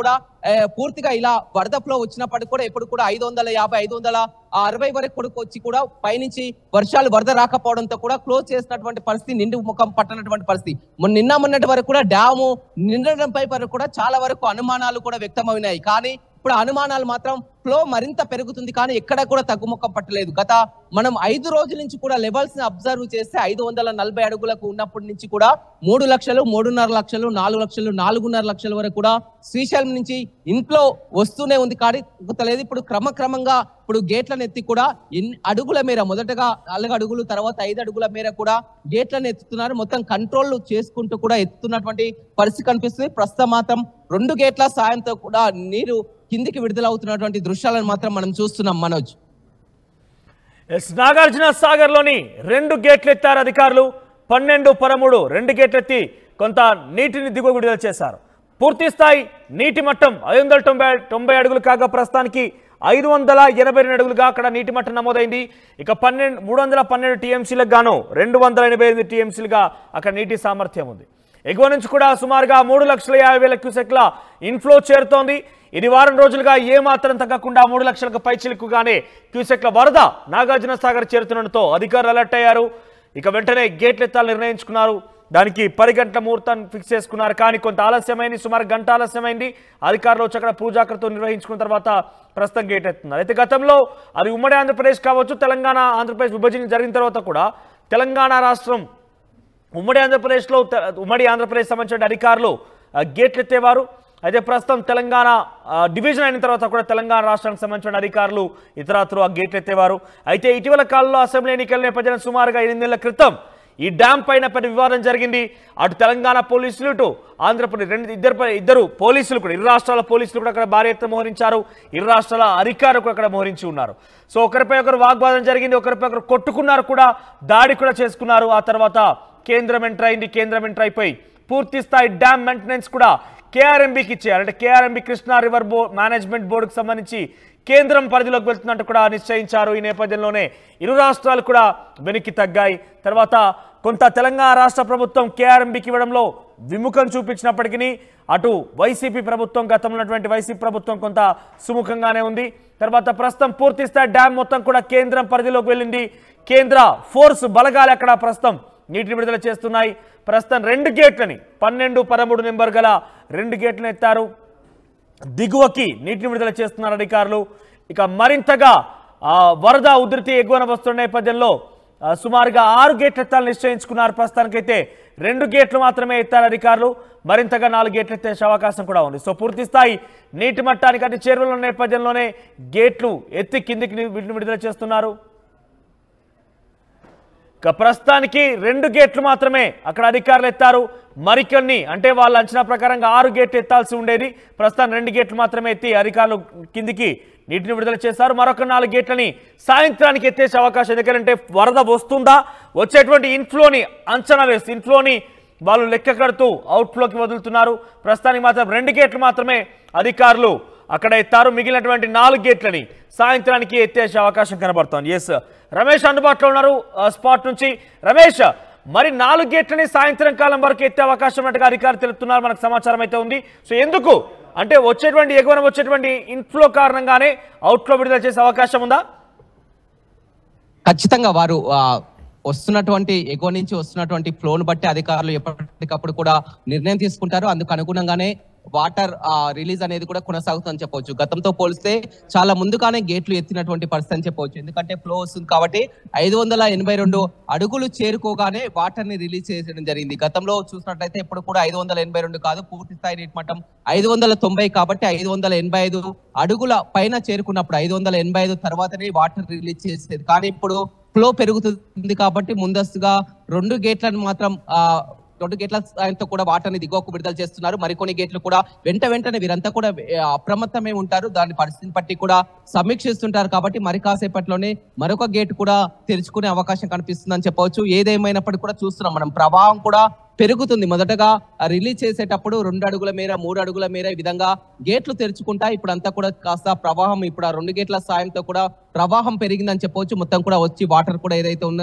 ఏ, పూర్తిగా ఇలా వరద ఫ్లో వచ్చినప్పటికి కూడా ఎప్పుడు కూడా ఐదు వందల యాభై ఐదు వందల అరవై వరకు కూడా వచ్చి కూడా పైనుంచి వర్షాలు వరద రాకపోవడంతో కూడా క్లోజ్ చేసినటువంటి పరిస్థితి నిండు ముఖం పట్టనటువంటి పరిస్థితి మొన్న నిన్న మొన్నటి వరకు కూడా డ్యాము నిండడంపై వరకు కూడా చాలా వరకు అనుమానాలు కూడా వ్యక్తమైనాయి కానీ ఇప్పుడు అనుమానాలు మాత్రం ఫ్లో మరింత పెరుగుతుంది కానీ ఎక్కడ కూడా తగ్గుముఖం పట్టలేదు గత మనం ఐదు రోజుల నుంచి కూడా లెవెల్స్ ని అబ్జర్వ్ చేస్తే ఐదు వందల నలభై అడుగులకు ఉన్నప్పటి నుంచి కూడా మూడు లక్షలు మూడున్నర లక్షలు నాలుగు లక్షలు నాలుగున్నర లక్షల వరకు కూడా శ్రీశైలం నుంచి ఇంట్లో వస్తూనే ఉంది కానీ లేదు ఇప్పుడు క్రమక్రమంగా ఇప్పుడు గేట్లను ఎత్తి కూడా ఎన్ని అడుగుల మేర మొదటగా నాలుగు అడుగులు తర్వాత ఐదు అడుగుల మేర కూడా గేట్లను ఎత్తుతున్నారు మొత్తం కంట్రోల్ చేసుకుంటూ కూడా ఎత్తుతున్నటువంటి పరిస్థితి కనిపిస్తుంది ప్రస్తుతం మాత్రం రెండు గేట్ల సాయంతో కూడా నీరు కిందికి విడుదలవుతున్నటువంటి దృశ్యాలను మాత్రం మనం చూస్తున్నాం మనోజ్ ఎస్ నాగార్జున సాగర్లోని రెండు గేట్లు ఎత్తారు అధికారులు పన్నెండు పదమూడు రెండు గేట్లు ఎత్తి కొంత నీటిని దిగువ విడుదల చేశారు పూర్తి స్థాయి నీటి మట్టం ఐదు వందల తొంభై తొంభై అడుగులు కాగా ప్రస్తుతానికి ఐదు వందల ఎనభై రెండు అడుగులుగా అక్కడ నీటి మట్టం నమోదైంది ఇక పన్నెండు మూడు వందల పన్నెండు టీఎంసీలకు గాను రెండు వందల ఎనభై ఎనిమిది టీఎంసీలుగా అక్కడ నీటి సామర్థ్యం ఉంది ఎగువ నుంచి కూడా సుమారుగా మూడు లక్షల యాభై వేల క్యూసెక్ల ఇన్ఫ్లో చేరుతోంది ఇది వారం రోజులుగా ఏ మాత్రం తగ్గకుండా మూడు లక్షలకు పైచిలుకుగానే క్యూసెక్ల వరద నాగార్జున సాగర్ చేరుతుండటంతో అధికారులు అలర్ట్ అయ్యారు ఇక వెంటనే గేట్లు ఎత్తాలని నిర్ణయించుకున్నారు దానికి పది గంటల ముహూర్తాన్ని ఫిక్స్ చేసుకున్నారు కానీ కొంత ఆలస్యమైంది సుమారు గంట ఆలస్యమైంది అధికారులు వచ్చి అక్కడ పూజాకరతో నిర్వహించుకున్న తర్వాత ప్రస్తుతం గేట్ ఎత్తున్నారు అయితే గతంలో అది ఉమ్మడి ఆంధ్రప్రదేశ్ కావచ్చు తెలంగాణ ఆంధ్రప్రదేశ్ విభజన జరిగిన తర్వాత కూడా తెలంగాణ రాష్ట్రం ఉమ్మడి ఆంధ్రప్రదేశ్లో తె- ఉమ్మడి ఆంధ్రప్రదేశ్ సంబంధించిన అధికారులు ఆ, గేట్లు ఎత్తేవారు అయితే ప్రస్తుతం తెలంగాణ ఆ, డివిజన్ అయిన తర్వాత కూడా తెలంగాణ రాష్ట్రానికి సంబంధించిన అధికారులు ఇతరాత్రు ఆ గేట్లు ఎత్తేవారు అయితే ఇటీవల కాలంలో అసెంబ్లీ ఎన్నికల నేపథ్యంలో సుమారుగా ఎనిమిది నెలల క్రితం ఈ డ్యామ్ పైన పెద్ద వివాదం జరిగింది అటు తెలంగాణ పోలీసులు ఇటు ఆంధ్రప్రదేశ్ రెండు ఇద్దరు ప- ఇద్దరు పోలీసులు కూడా ఇరు రాష్ట్రాల పోలీసులు కూడా అక్కడ భారీ ఎత్తున మోహరించారు ఇరు రాష్ట్రాల అధికారులు కూడా అక్కడ మోహరించి ఉన్నారు సో ఒకరిపై ఒకరు వాగ్వాదం జరిగింది ఒకరిపై ఒకరు కొట్టుకున్నారు కూడా దాడి కూడా చేసుకున్నారు ఆ తర్వాత కేంద్రం ఎంటర్ అయింది కేంద్రం ఎంటర్ అయిపోయి పూర్తి స్థాయి డ్యామ్ మెయింటెనెన్స్ కూడా కేఆర్ఎంబికి ఇచ్చేయారు అంటే కేఆర్ఎంబి కృష్ణా రివర్ బో మేనేజ్మెంట్ బోర్డుకు సంబంధించి కేంద్రం పరిధిలోకి వెళ్తున్నట్టు కూడా నిశ్చయించారు ఈ నేపథ్యంలోనే ఇరు రాష్ట్రాలు కూడా వెనక్కి తగ్గాయి తర్వాత కొంత తెలంగాణ రాష్ట్ర ప్రభుత్వం కేఆర్ఎంబికి ఇవ్వడంలో విముఖం చూపించినప్పటికీ అటు వైసీపీ ప్రభుత్వం గతంలో ఉన్నటువంటి వైసీపీ ప్రభుత్వం కొంత సుముఖంగానే ఉంది తర్వాత ప్రస్తుతం పూర్తి స్థాయి డ్యామ్ మొత్తం కూడా కేంద్రం పరిధిలోకి వెళ్ళింది కేంద్ర ఫోర్స్ బలగాలు అక్కడ ప్రస్తుతం నీటిని విడుదల చేస్తున్నాయి ప్రస్తుతం రెండు గేట్లని పన్నెండు పదమూడు నెంబర్ గల రెండు గేట్లను ఎత్తారు దిగువకి నీటిని విడుదల చేస్తున్నారు అధికారులు ఇక మరింతగా ఆ, వరద ఉధృతి ఎగువన వస్తున్న నేపథ్యంలో ఆ, సుమారుగా ఆరు గేట్లు ఎత్తాలని నిశ్చయించుకున్నారు ప్రస్తుతానికైతే రెండు గేట్లు మాత్రమే ఎత్తారు అధికారులు మరింతగా నాలుగు గేట్లు ఎత్తే అవకాశం కూడా ఉంది సో పూర్తి స్థాయి నీటి మట్టానికి అతి చేరువల నేపథ్యంలోనే గేట్లు ఎత్తి కిందికి ని- వీటిని విడుదల చేస్తున్నారు ఇక ప్రస్తుతానికి రెండు గేట్లు మాత్రమే అక్కడ అధికారులు ఎత్తారు మరికొన్ని అంటే వాళ్ళ అంచనా ప్రకారంగా ఆరు గేట్లు ఎత్తాల్సి ఉండేది ప్రస్తుతం రెండు గేట్లు మాత్రమే ఎత్తి అధికారులు కిందికి నీటిని విడుదల చేశారు మరొక నాలుగు గేట్లని సాయంత్రానికి ఎత్తేసే అవకాశం ఎందుకంటే వరద వస్తుందా వచ్చేటువంటి ఇన్ఫ్లోని అంచనా వేసి ఇన్ఫ్లోని వాళ్ళు లెక్క కడుతూ అవుట్ఫ్లోకి వదులుతున్నారు ప్రస్తుతానికి మాత్రం రెండు గేట్లు మాత్రమే అధికారులు అక్కడ ఎత్తారు మిగిలినటువంటి నాలుగు గేట్లని సాయంత్రానికి ఎత్తేసే అవకాశం కనబడుతోంది ఎస్ రమేష్ అందుబాటులో ఉన్నారు ఆ, స్పాట్ నుంచి రమేష్ మరి నాలుగు గేట్లని సాయంత్రం కాలం వరకు ఎత్తే అవకాశం ఉన్నట్టుగా అధికారులు తెలుపుతున్నారు మనకు సమాచారం అయితే ఉంది సో ఎందుకు అంటే వచ్చేటువంటి ఎగువన వచ్చేటువంటి ఇన్ఫ్లో కారణంగానే అవుట్ఫ్లో విడుదల చేసే అవకాశం ఉందా ఖచ్చితంగా వారు ఆ, వస్తున్నటువంటి ఎగువ నుంచి వస్తున్నటువంటి ఫ్లోను బట్టి అధికారులు ఎప్పటికప్పుడు కూడా నిర్ణయం తీసుకుంటారు అందుకు అనుగుణంగానే వాటర్ రిలీజ్ అనేది కూడా కొనసాగుతుందని చెప్పవచ్చు గతంతో పోలిస్తే చాలా ముందుగానే గేట్లు ఎత్తినటువంటి పరిస్థితి అని చెప్పవచ్చు ఎందుకంటే ఫ్లో వస్తుంది కాబట్టి ఐదు వందల ఎనభై రెండు అడుగులు చేరుకోగానే వాటర్ ని రిలీజ్ చేయడం జరిగింది గతంలో చూసినట్లయితే ఇప్పుడు కూడా ఐదు వందల ఎనభై రెండు కాదు పూర్తి స్థాయి నీటి మట్టం ఐదు వందల తొంభై కాబట్టి ఐదు వందల ఎనభై ఐదు అడుగుల పైన చేరుకున్నప్పుడు ఐదు వందల ఎనభై ఐదు తర్వాతనే వాటర్ రిలీజ్ చేసేది కానీ ఇప్పుడు ఫ్లో పెరుగుతుంది కాబట్టి ముందస్తుగా రెండు గేట్లను మాత్రం ఆ రెండు గేట్ల సాయంతో కూడా వాటర్ని దిగువకు విడుదల చేస్తున్నారు మరికొన్ని గేట్లు కూడా వెంట వెంటనే వీరంతా కూడా ఆ, అప్రమత్తమై ఉంటారు దాని పరిస్థితిని బట్టి కూడా సమీక్షిస్తుంటారు కాబట్టి మరి కాసేపట్లోనే మరొక గేట్ కూడా తెరుచుకునే అవకాశం కనిపిస్తుందని చెప్పవచ్చు ఏదేమైనప్పటికీ కూడా చూస్తున్నాం మనం ప్రవాహం కూడా పెరుగుతుంది మొదటగా రిలీజ్ చేసేటప్పుడు రెండు అడుగుల మేర మూడు అడుగుల మేర ఈ విధంగా గేట్లు తెరుచుకుంటా ఇప్పుడు అంతా కూడా కాస్త ప్రవాహం ఇప్పుడు ఆ రెండు గేట్ల సాయంతో కూడా ప్రవాహం పెరిగిందని చెప్పవచ్చు మొత్తం కూడా వచ్చి వాటర్ కూడా ఏదైతే ఉన్నదో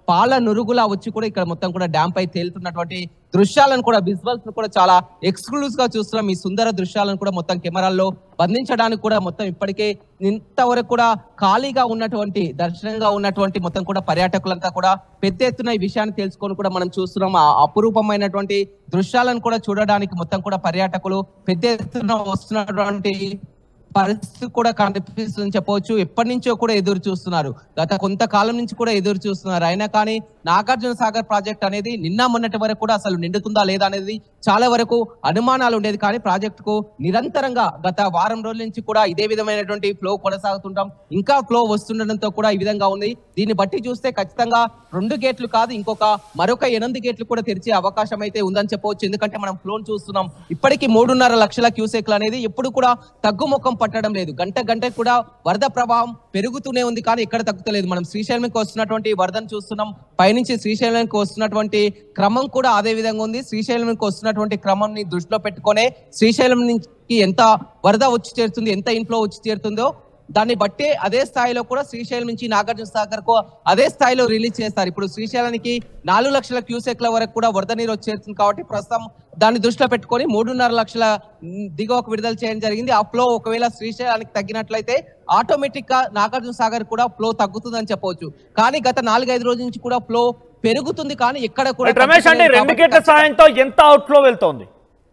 పాల నురుగులా వచ్చి కూడా ఇక్కడ మొత్తం కూడా డ్యామ్ పై తేలుతున్నటువంటి దృశ్యాలను కూడా విజువల్స్ కూడా చాలా ఎక్స్క్లూజివ్ గా చూస్తున్నాం ఈ సుందర దృశ్యాలను కూడా మొత్తం కెమెరాల్లో బంధించడానికి కూడా మొత్తం ఇప్పటికే ఇంతవరకు కూడా ఖాళీగా ఉన్నటువంటి దర్శనంగా ఉన్నటువంటి మొత్తం కూడా పర్యాటకులంతా కూడా పెద్ద ఎత్తున ఈ విషయాన్ని తెలుసుకొని కూడా మనం చూస్తున్నాం ఆ అపురూపమైనటువంటి దృశ్యాలను కూడా చూడడానికి మొత్తం కూడా పర్యాటకులు పెద్ద ఎత్తున వస్తున్నటువంటి పరిస్థితి కూడా కనిపిస్తుందని చెప్పవచ్చు ఎప్పటి నుంచో కూడా ఎదురు చూస్తున్నారు గత కొంతకాలం నుంచి కూడా ఎదురు చూస్తున్నారు అయినా కానీ నాగార్జున సాగర్ ప్రాజెక్ట్ అనేది నిన్న మొన్నటి వరకు కూడా అసలు నిండుతుందా లేదా అనేది చాలా వరకు అనుమానాలు ఉండేది కానీ ప్రాజెక్ట్ కు నిరంతరంగా గత వారం రోజుల నుంచి కూడా ఇదే విధమైనటువంటి ఫ్లో కొనసాగుతుంటాం ఇంకా ఫ్లో వస్తుండడంతో కూడా ఈ విధంగా ఉంది దీన్ని బట్టి చూస్తే ఖచ్చితంగా రెండు గేట్లు కాదు ఇంకొక మరొక ఎనిమిది గేట్లు కూడా తెరిచే అవకాశం అయితే ఉందని చెప్పవచ్చు ఎందుకంటే మనం ఫ్లోన్ చూస్తున్నాం ఇప్పటికీ మూడున్నర లక్షల క్యూసెక్లు అనేది ఎప్పుడు కూడా తగ్గుముఖం పట్టడం లేదు గంట గంట కూడా వరద ప్రవాహం పెరుగుతూనే ఉంది కానీ ఎక్కడ తగ్గుతలేదు మనం శ్రీశైలంకి వస్తున్నటువంటి వరదను చూస్తున్నాం పైనుంచి శ్రీశైలంకి వస్తున్నటువంటి క్రమం కూడా అదే విధంగా ఉంది శ్రీశైలంకి వస్తున్నటువంటి క్రమంని దృష్టిలో పెట్టుకునే శ్రీశైలం నుంచి ఎంత వరద వచ్చి చేరుతుంది ఎంత ఇన్ఫ్లో వచ్చి చేరుతుందో దాన్ని బట్టే అదే స్థాయిలో కూడా శ్రీశైలం నుంచి నాగార్జున సాగర్ కు అదే స్థాయిలో రిలీజ్ చేస్తారు ఇప్పుడు శ్రీశైలానికి నాలుగు లక్షల క్యూసెక్ల వరకు కూడా వరద నీరు వచ్చేస్తుంది కాబట్టి ప్రస్తుతం దాన్ని దృష్టిలో పెట్టుకొని మూడున్నర లక్షల మ్, దిగువకు విడుదల చేయడం జరిగింది ఆ ఫ్లో ఒకవేళ శ్రీశైలానికి తగ్గినట్లయితే ఆటోమేటిక్ గా నాగార్జున సాగర్ కూడా ఫ్లో తగ్గుతుందని చెప్పవచ్చు కానీ గత నాలుగైదు రోజుల నుంచి కూడా ఫ్లో పెరుగుతుంది కానీ ఎక్కడ కూడా రైట్ రమేష్ అంటే తగ్గుతలేదు రెండు కాబట్టి గేట్ల సాయంతో ఎంత అవుట్ఫ్లో వెళ్తోంది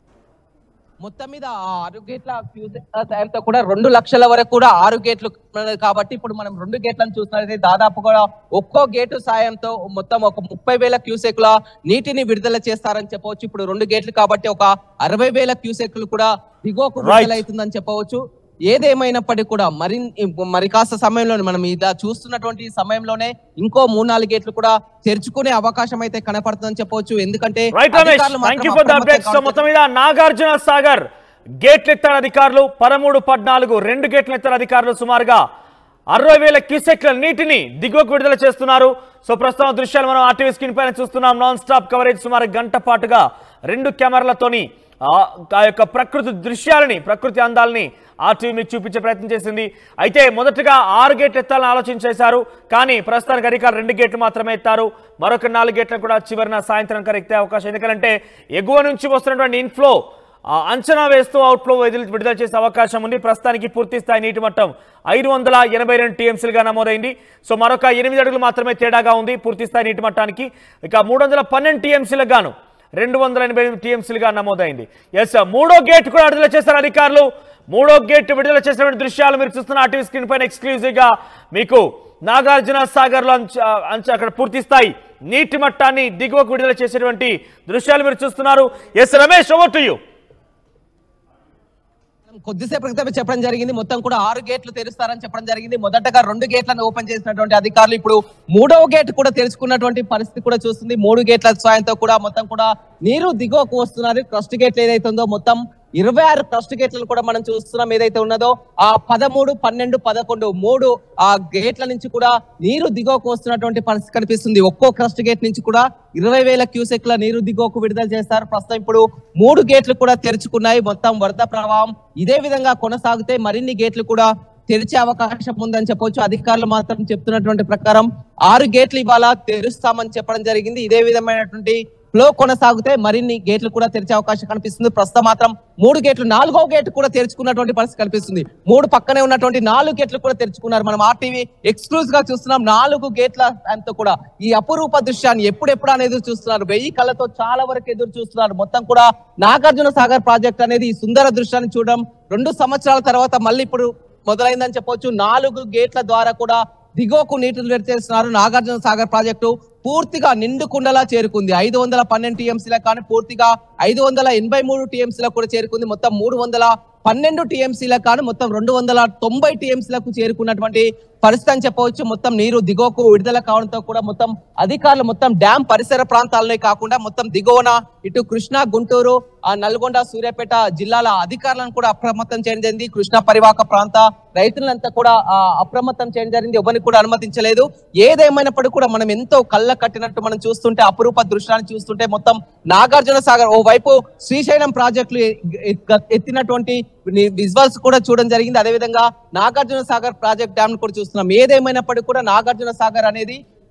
మొత్తం మీద ఆ ఆరు గేట్ల క్యూసెక్ సాయంతో కూడా రెండు లక్షల వరకు కూడా ఆరు గేట్లు ఉన్నది కాబట్టి ఇప్పుడు మనం రెండు గేట్లను చూసినట్లయితే దాదాపు కూడా ఒక్కో గేటు సాయంతో మొత్తం ఒక ముప్పై వేల క్యూసెక్ల నీటిని విడుదల చేస్తారని చెప్పవచ్చు ఇప్పుడు రెండు గేట్లు కాబట్టి ఒక అరవై వేల క్యూసెక్లు కూడా దిగువకు Right. విడుదల అవుతుందని చెప్పవచ్చు ఏదేమైనప్పటికీ కూడా మరి మరి కాస్త సమయంలోనే మనం ఇలా చూస్తున్నటువంటి సమయంలోనే ఇంకో మూడు నాలుగు గేట్లు కూడా తెరుచుకునే అవకాశం అయితే కనపడుతుందని చెప్పవచ్చు ఎందుకంటే రైట్ రమేష్ అధికారులు థ్యాంక్ యూ మాత్రం ఫర్ ద అప్రమత్తం అప్డేట్స్ సో కావాల్సిన- మొత్తం మీద నాగార్జున సాగర్ గేట్లు ఎత్తారు అధికారులు పదమూడు పద్నాలుగు రెండు గేట్లు ఎత్తారు అధికారులు సుమారుగా అరవై వేల క్యూసెక్ల నీటిని దిగువకు విడుదల చేస్తున్నారు సో ప్రస్తుతం ఆ దృశ్యాలు మనం ఆర్టీవీ స్క్రీన్ పైన చూస్తున్నాం నాన్ స్టాప్ కవరేజ్ సుమారు గంట పాటుగా రెండు కెమెరాలతోని ఆ ఆ యొక్క ప్రకృతి దృశ్యాలని ప్రకృతి అందాలని ఆర్టీవీ మీకు చూపించే ప్రయత్నం చేసింది అయితే మొదటగా ఆరు గేట్లు ఎత్తాలని ఆలోచన చేశారు కానీ ప్రస్తుతానికి అధికారులు రెండు గేట్లు మాత్రమే ఎత్తారు మరొక నాలుగు గేట్లను కూడా చివరిన సాయంత్రం కరెక్ట్ ఎత్తే అవకాశం ఎందుకంటే ఎగువ నుంచి వస్తున్నటువంటి ఇన్ఫ్లో ఆ అంచనా వేస్తూ అవుట్ఫ్లో విడుదల విడుదల చేసే అవకాశం ఉంది ప్రస్తుతానికి పూర్తి స్థాయి నీటి మట్టం ఐదు వందల ఎనభై రెండు టీఎంసీలుగా నమోదైంది సో మరొక ఎనిమిది అడుగులు మాత్రమే తేడాగా ఉంది పూర్తి స్థాయి నీటి మట్టానికి ఇక మూడు వందల పన్నెండు టీఎంసీలకు గాను రెండు వందల ఎనభై ఎనిమిది టీఎంసీలుగా నమోదైంది ఎస్ మూడో గేట్ కూడా విడుదల చేశారు అధికారులు మూడో గేట్ విడుదల చేసినటువంటి దృశ్యాలు మీరు చూస్తున్న ఆర్టీవీ స్క్రీన్ పైన ఎక్స్క్లూజివ్ గా మీకు నాగార్జున సాగర్ లో అంచ అంచ అక్కడ పూర్తి స్థాయి నీటి మట్టాన్ని దిగువకు విడుదల చేసేటువంటి దృశ్యాలు మీరు చూస్తున్నారు yes Ramesh over to you కొద్దిసేపు క్రితమే చెప్పడం జరిగింది మొత్తం కూడా ఆరు గేట్లు తెరుస్తారని చెప్పడం జరిగింది మొదటగా రెండు గేట్లను ఓపెన్ చేసినటువంటి అధికారులు ఇప్పుడు మూడవ గేట్ కూడా తెరుచుకున్నటువంటి పరిస్థితి కూడా చూస్తుంది మూడు గేట్ల సాయంతో కూడా మొత్తం కూడా నీరు దిగువకు వస్తున్నారు క్రస్ట్ గేట్లు ఏదైతే ఉందో మొత్తం ఇరవై ఆరు క్రస్ట్ గేట్లను కూడా మనం చూస్తున్నాం ఏదైతే ఉన్నదో ఆ పదమూడు పన్నెండు పదకొండు మూడు ఆ గేట్ల నుంచి కూడా నీరు దిగువకు వస్తున్నటువంటి పరిస్థితి కనిపిస్తుంది ఒక్కో క్రస్ట్ గేట్ నుంచి కూడా ఇరవై వేల క్యూసెక్ల నీరు దిగువకు విడుదల చేస్తారు ప్రస్తుతం ఇప్పుడు మూడు గేట్లు కూడా తెరుచుకున్నాయి మొత్తం వరద ప్రవాహం ఇదే విధంగా కొనసాగితే మరిన్ని గేట్లు కూడా తెరిచే అవకాశం ఉందని చెప్పొచ్చు అధికారులు మాత్రం చెప్తున్నటువంటి ప్రకారం ఆరు గేట్లు ఇవాళ తెరుస్తామని చెప్పడం జరిగింది ఇదే విధమైనటువంటి ఫ్లో కొనసాగితే మరిన్ని గేట్లు కూడా తెరిచే అవకాశం కనిపిస్తుంది ప్రస్తుతం మాత్రం మూడు గేట్లు నాలుగో గేట్ కూడా తెరుచుకున్నటువంటి పరిస్థితి కనిపిస్తుంది మూడు పక్కనే ఉన్నటువంటి నాలుగు గేట్లు కూడా తెరుచుకున్నారు మనం ఆర్టీవీ ఎక్స్క్లూజివ్ గా చూస్తున్నాం నాలుగు గేట్ల అంతా కూడా ఈ అపురూప దృశ్యాన్ని ఎప్పుడెప్పుడు అనేది ఎదురు చూస్తున్నారు వెయ్యి కళ్ళతో చాలా వరకు ఎదురు చూస్తున్నారు మొత్తం కూడా నాగార్జున సాగర్ ప్రాజెక్ట్ అనేది ఈ సుందర దృశ్యాన్ని చూడడం రెండు సంవత్సరాల తర్వాత మళ్ళీ ఇప్పుడు మొదలైందని చెప్పొచ్చు నాలుగు గేట్ల ద్వారా కూడా దిగువకు నీటిని విడతీస్తున్నారు నాగార్జున సాగర్ ప్రాజెక్టు పూర్తిగా నిండు కుండలా చేరుకుంది ఐదు వందల పన్నెండు టీఎంసీలకు కానీ పూర్తిగా ఐదు వందల ఎనభై మూడు టీఎంసీలకు కూడా చేరుకుంది మొత్తం మూడు వందల పన్నెండు టీఎంసీలకు కానీ మొత్తం రెండు వందల తొంభై టీఎంసీలకు చేరుకున్నటువంటి పరిస్థితి అని చెప్పవచ్చు మొత్తం నీరు దిగువకు విడుదల కావడంతో కూడా మొత్తం అధికారులు మొత్తం డ్యామ్ పరిసర ప్రాంతాలనే కాకుండా మొత్తం దిగువన ఇటు కృష్ణా గుంటూరు ఆ నల్గొండ సూర్యాపేట జిల్లాల అధికారులను కూడా అప్రమత్తం చేయడం జరిగింది కృష్ణా పరివాహక ప్రాంత రైతులంతా కూడా ఆ, అప్రమత్తం చేయడం జరిగింది ఎవరిని కూడా అనుమతించలేదు ఏదేమైనప్పటికీ కూడా మనం ఎంతో కళ్ళ కట్టినట్టు మనం చూస్తుంటే అపురూప దృశ్యాన్ని చూస్తుంటే మొత్తం నాగార్జున సాగర్ ఓ వైపు శ్రీశైలం ప్రాజెక్టులు ఎ- ఎ- ఎత్తినటువంటి విజువల్స్ కూడా చూడడం జరిగింది అదేవిధంగా నాగార్జున సాగర్ ప్రాజెక్ట్ డ్యామ్ కూడా చూస్తున్నాం ఏదేమైనప్పటికీ కూడా నాగార్జున సాగర్ అనేది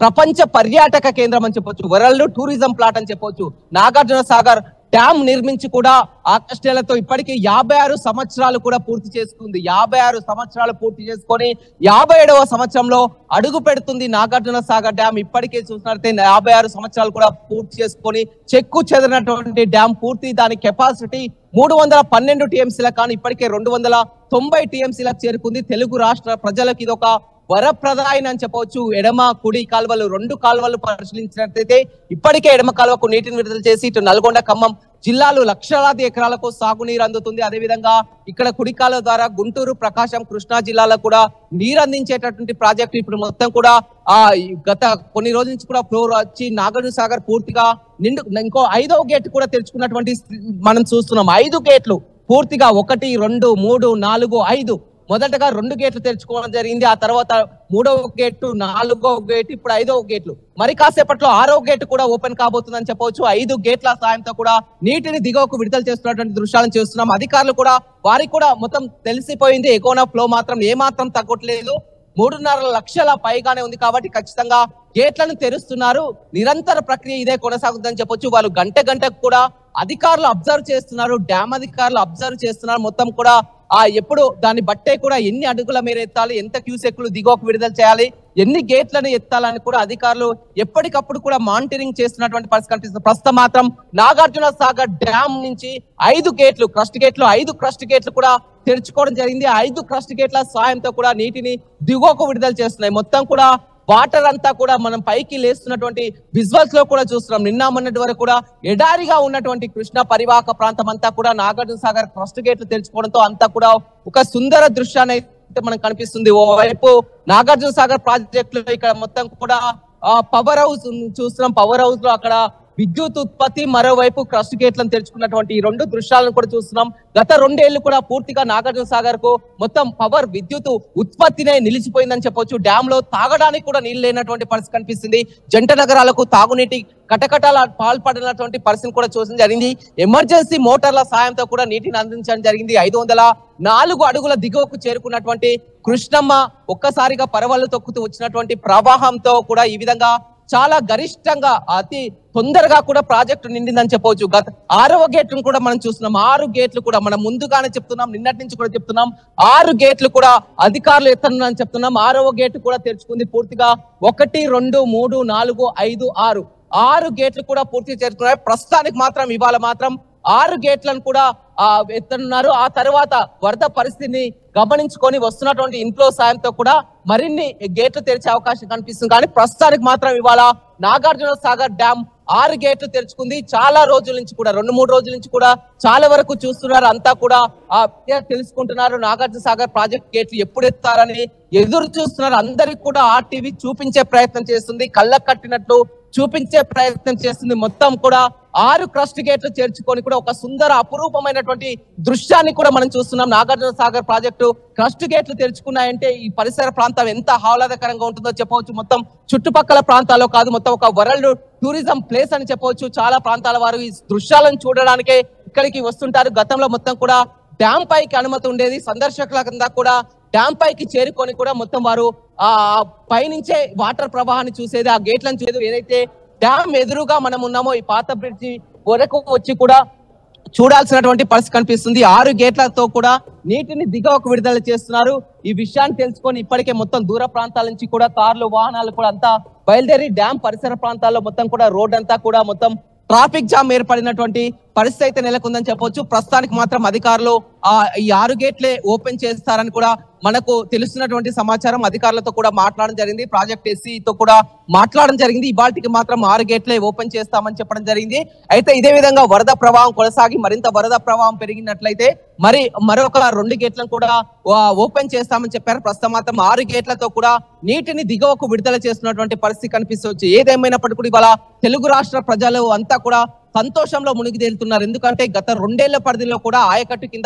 ప్రపంచ పర్యాటక కేంద్రం అని చెప్పొచ్చు వరల్డ్ టూరిజం ప్లాట్ అని చెప్పొచ్చు నాగార్జున సాగర్ డ్యామ్ నిర్మించి కూడా ఆకస్టేలతో ఇప్పటికీ యాభై ఆరు సంవత్సరాలు కూడా పూర్తి చేసుకుంది యాభై ఆరు సంవత్సరాలు పూర్తి చేసుకొని యాభై ఏడవ సంవత్సరంలో అడుగు పెడుతుంది నాగార్జున సాగర్ డ్యామ్ ఇప్పటికే చూసినట్లయితే యాభై ఆరు సంవత్సరాలు కూడా పూర్తి చేసుకొని చెక్కు చెదిరినటువంటి డ్యామ్ పూర్తి దాని కెపాసిటీ మూడు వందల పన్నెండు టీఎంసీలకు కానీ ఇప్పటికే రెండు వందల తొంభై టీఎంసీలకు చేరుకుంది తెలుగు రాష్ట్ర ప్రజలకు ఇది ఒక వరప్రదాయన అని చెప్పవచ్చు ఎడమ కుడి కాలువలు రెండు కాలువలు పరిశీలించినట్లయితే ఇప్పటికే ఎడమ కాలువకు నీటిని విడుదల చేసి ఇటు నల్గొండ ఖమ్మం జిల్లాలు లక్షలాది ఎకరాలకు సాగునీరు అందుతుంది అదేవిధంగా ఇక్కడ కుడి కాలువ ద్వారా గుంటూరు ప్రకాశం కృష్ణా జిల్లాలకు కూడా నీరు అందించేటటువంటి ప్రాజెక్టు ఇప్పుడు మొత్తం కూడా ఆ ఈ గత కొన్ని రోజుల నుంచి కూడా ఫ్లోర్ వచ్చి నాగార్జున సాగర్ పూర్తిగా నిండు ఇంకో ఐదవ గేట్ కూడా తెరుచుకున్నటువంటి స్థి- మనం చూస్తున్నాం ఐదు గేట్లు పూర్తిగా ఒకటి రెండు మూడు నాలుగు ఐదు మొదటగా రెండు గేట్లు తెరుచుకోవడం జరిగింది ఆ తర్వాత మూడవ గేటు నాలుగో గేట్ ఇప్పుడు ఐదవ గేట్లు మరి కాసేపట్లో ఆరో గేట్ కూడా ఓపెన్ కాబోతుందని చెప్పవచ్చు ఐదు గేట్ల సాయంతో కూడా నీటిని దిగువకు విడుదల చేస్తున్నటువంటి దృశ్యాలను చూస్తున్నాం అధికారులు కూడా వారికి కూడా మొత్తం తెలిసిపోయింది ఎకోనా ఫ్లో మాత్రం ఏ మాత్రం తగ్గట్లేదు మూడున్నర లక్షల పైగానే ఉంది కాబట్టి ఖచ్చితంగా గేట్లను తెరుస్తున్నారు నిరంతర ప్రక్రియ ఇదే కొనసాగుతుందని చెప్పొచ్చు వాళ్ళు గంట గంటకు కూడా అధికారులు అబ్జర్వ్ చేస్తున్నారు డ్యామ్ అధికారులు అబ్జర్వ్ చేస్తున్నారు మొత్తం కూడా ఆ ఎప్పుడు దాన్ని బట్టే కూడా ఎన్ని అడుగుల మేర ఎత్తాలి ఎంత క్యూసెక్లు దిగువకు విడుదల చేయాలి ఎన్ని గేట్లను ఎత్తాలని కూడా అధికారులు ఎప్పటికప్పుడు కూడా మానిటరింగ్ చేస్తున్నటువంటి పరిస్థితి కనిపిస్తుంది ప్రస్తుతం మాత్రం నాగార్జున సాగర్ డ్యామ్ నుంచి ఐదు గేట్లు క్రస్ట్ గేట్లు ఐదు క్రస్ట్ గేట్లు కూడా తెరుచుకోవడం జరిగింది ఆ ఐదు క్రస్ట్ గేట్ల సాయంతో కూడా నీటిని దిగువకు విడుదల చేస్తున్నాయి మొత్తం కూడా వాటర్ అంతా కూడా మనం పైకి లేస్తున్నటువంటి విజువల్స్ లో కూడా చూస్తున్నాం నిన్న మొన్నటి వరకు కూడా ఎడారిగా ఉన్నటువంటి కృష్ణ పరివాహక ప్రాంతం అంతా కూడా నాగార్జున సాగర్ క్రస్ట్ గేట్లు తెరుచుకోవడంతో అంతా కూడా ఒక సుందర దృశ్యాన్ని అయితే మనకు కనిపిస్తుంది ఓవైపు నాగార్జున సాగర్ ప్రాజెక్ట్ లో ఇక్కడ మొత్తం కూడా పవర్ హౌస్ చూస్తున్నాం పవర్ హౌస్ లో అక్కడ విద్యుత్ ఉత్పత్తి మరోవైపు క్రస్ట్ గేట్లను తెరుచుకున్నటువంటి ఈ రెండు దృశ్యాలను కూడా చూస్తున్నాం గత రెండేళ్లు కూడా పూర్తిగా నాగార్జున సాగర్ కు మొత్తం పవర్ విద్యుత్ ఉత్పత్తినే నిలిచిపోయిందని చెప్పొచ్చు డ్యామ్ లో తాగడానికి కూడా నీళ్లు లేనటువంటి పరిస్థితి కనిపిస్తుంది జంట నగరాలకు తాగునీటి కటకటాల పాల్పడినటువంటి పరిస్థితి కూడా చూసిన జరిగింది ఎమర్జెన్సీ మోటార్ల సాయంతో కూడా నీటిని అందించడం జరిగింది ఐదు వందల నాలుగు అడుగుల దిగువకు చేరుకున్నటువంటి కృష్ణమ్మ ఒక్కసారిగా పరవళ్ళు తొక్కుతూ వచ్చినటువంటి ప్రవాహంతో కూడా ఈ విధంగా చాలా గరిష్టంగా అతి తొందరగా కూడా ప్రాజెక్టు నిండిందని చెప్పవచ్చు గత ఆరవ గేట్లను కూడా మనం చూస్తున్నాం ఆరు గేట్లు కూడా మనం ముందుగానే చెప్తున్నాం నిన్నటి నుంచి కూడా చెప్తున్నాం ఆరు గేట్లు కూడా అధికారులు ఎత్తనని చెప్తున్నాం ఆరవ గేట్ కూడా తెరుచుకుంది పూర్తిగా ఒకటి రెండు మూడు నాలుగు ఐదు ఆరు ఆరు గేట్లు కూడా పూర్తి చేరుకున్నాయి ప్రస్తుతానికి మాత్రం ఇవాళ మాత్రం ఆరు గేట్లను కూడా ఆ ఎత్తనున్నారు ఆ తర్వాత వరద పరిస్థితిని గమనించుకొని వస్తున్నటువంటి ఇన్ఫ్లో సాయంతో కూడా మరిన్ని గేట్లు తెరిచే అవకాశం కనిపిస్తుంది కానీ ప్రస్తుతానికి మాత్రం ఇవాళ నాగార్జున సాగర్ డ్యామ్ ఆరు గేట్లు తెరుచుకుంది చాలా రోజుల నుంచి కూడా రెండు మూడు రోజుల నుంచి కూడా చాలా వరకు చూస్తున్నారు అంతా కూడా ఆ తెలుసుకుంటున్నారు నాగార్జున సాగర్ ప్రాజెక్ట్ గేట్లు ఎప్పుడు ఎత్తారని ఎదురు చూస్తున్నారు అందరికి కూడా ఆర్టీవీ చూపించే ప్రయత్నం చేస్తుంది కళ్ళకు కట్టినట్లు చూపించే ప్రయత్నం చేస్తుంది మొత్తం కూడా ఆరు క్రస్ట్ గేట్లు చేర్చుకొని కూడా ఒక సుందర అపురూపమైనటువంటి దృశ్యాన్ని కూడా మనం చూస్తున్నాం నాగార్జున సాగర్ ప్రాజెక్టు క్రస్ట్ గేట్లు తెరుచుకున్నాయంటే ఈ పరిసర ప్రాంతం ఎంత ఆహ్లాదకరంగా ఉంటుందో చెప్పవచ్చు మొత్తం చుట్టుపక్కల ప్రాంతాల్లో కాదు మొత్తం ఒక వరల్డ్ టూరిజం ప్లేస్ అని చెప్పవచ్చు చాలా ప్రాంతాల వారు ఈ దృశ్యాలను చూడడానికే ఇక్కడికి వస్తుంటారు గతంలో మొత్తం కూడా డ్యామ్ పైకి అనుమతి ఉండేది సందర్శకులంతా కూడా డ్యామ్ పైకి చేరుకొని కూడా మొత్తం వారు ఆ పైనుంచే వాటర్ ప్రవాహాన్ని చూసేది ఆ గేట్లను చూసేది ఏదైతే డ్యామ్ ఎదురుగా మనం ఉన్నామో ఈ పాత బ్రిడ్జి వరకు వచ్చి కూడా చూడాల్సినటువంటి పరిస్థితి కనిపిస్తుంది ఆరు గేట్లతో కూడా నీటిని దిగవకు విడుదల చేస్తున్నారు ఈ విషయాన్ని తెలుసుకొని ఇప్పటికే మొత్తం దూర ప్రాంతాల నుంచి కూడా కార్లు వాహనాలు కూడా అంతా బయలుదేరి డ్యామ్ పరిసర ప్రాంతాల్లో మొత్తం కూడా రోడ్ అంతా కూడా మొత్తం ట్రాఫిక్ జామ్ ఏర్పడినటువంటి పరిస్థితి అయితే నెలకొందని చెప్పొచ్చు ప్రస్తుతానికి మాత్రం అధికారులు ఆ ఈ ఆరు గేట్లే ఓపెన్ చేస్తారని కూడా మనకు తెలుస్తున్నటువంటి సమాచారం అధికారులతో కూడా మాట్లాడడం జరిగింది ప్రాజెక్ట్ ఎస్సీతో కూడా మాట్లాడడం జరిగింది ఇవాటికి మాత్రం ఆరు గేట్లే ఓపెన్ చేస్తామని చెప్పడం జరిగింది అయితే ఇదే విధంగా వరద ప్రవాహం కొనసాగి మరింత వరద ప్రవాహం పెరిగినట్లయితే మరి మరొక రెండు గేట్లను కూడా ఆ, ఓపెన్ చేస్తామని చెప్పారు ప్రస్తుతం మాత్రం ఆరు గేట్లతో కూడా నీటిని దిగువకు విడుదల చేస్తున్నటువంటి పరిస్థితి కనిపిస్తుంది ఏదేమైనప్పటికీ కూడా ఇవాళ తెలుగు రాష్ట్ర ప్రజలు అంతా కూడా సంతోషంలో మునిగి తేలుతున్నారు ఎందుకంటే గత రెండేళ్ల పరిధిలో కూడా ఆయకట్టు కింద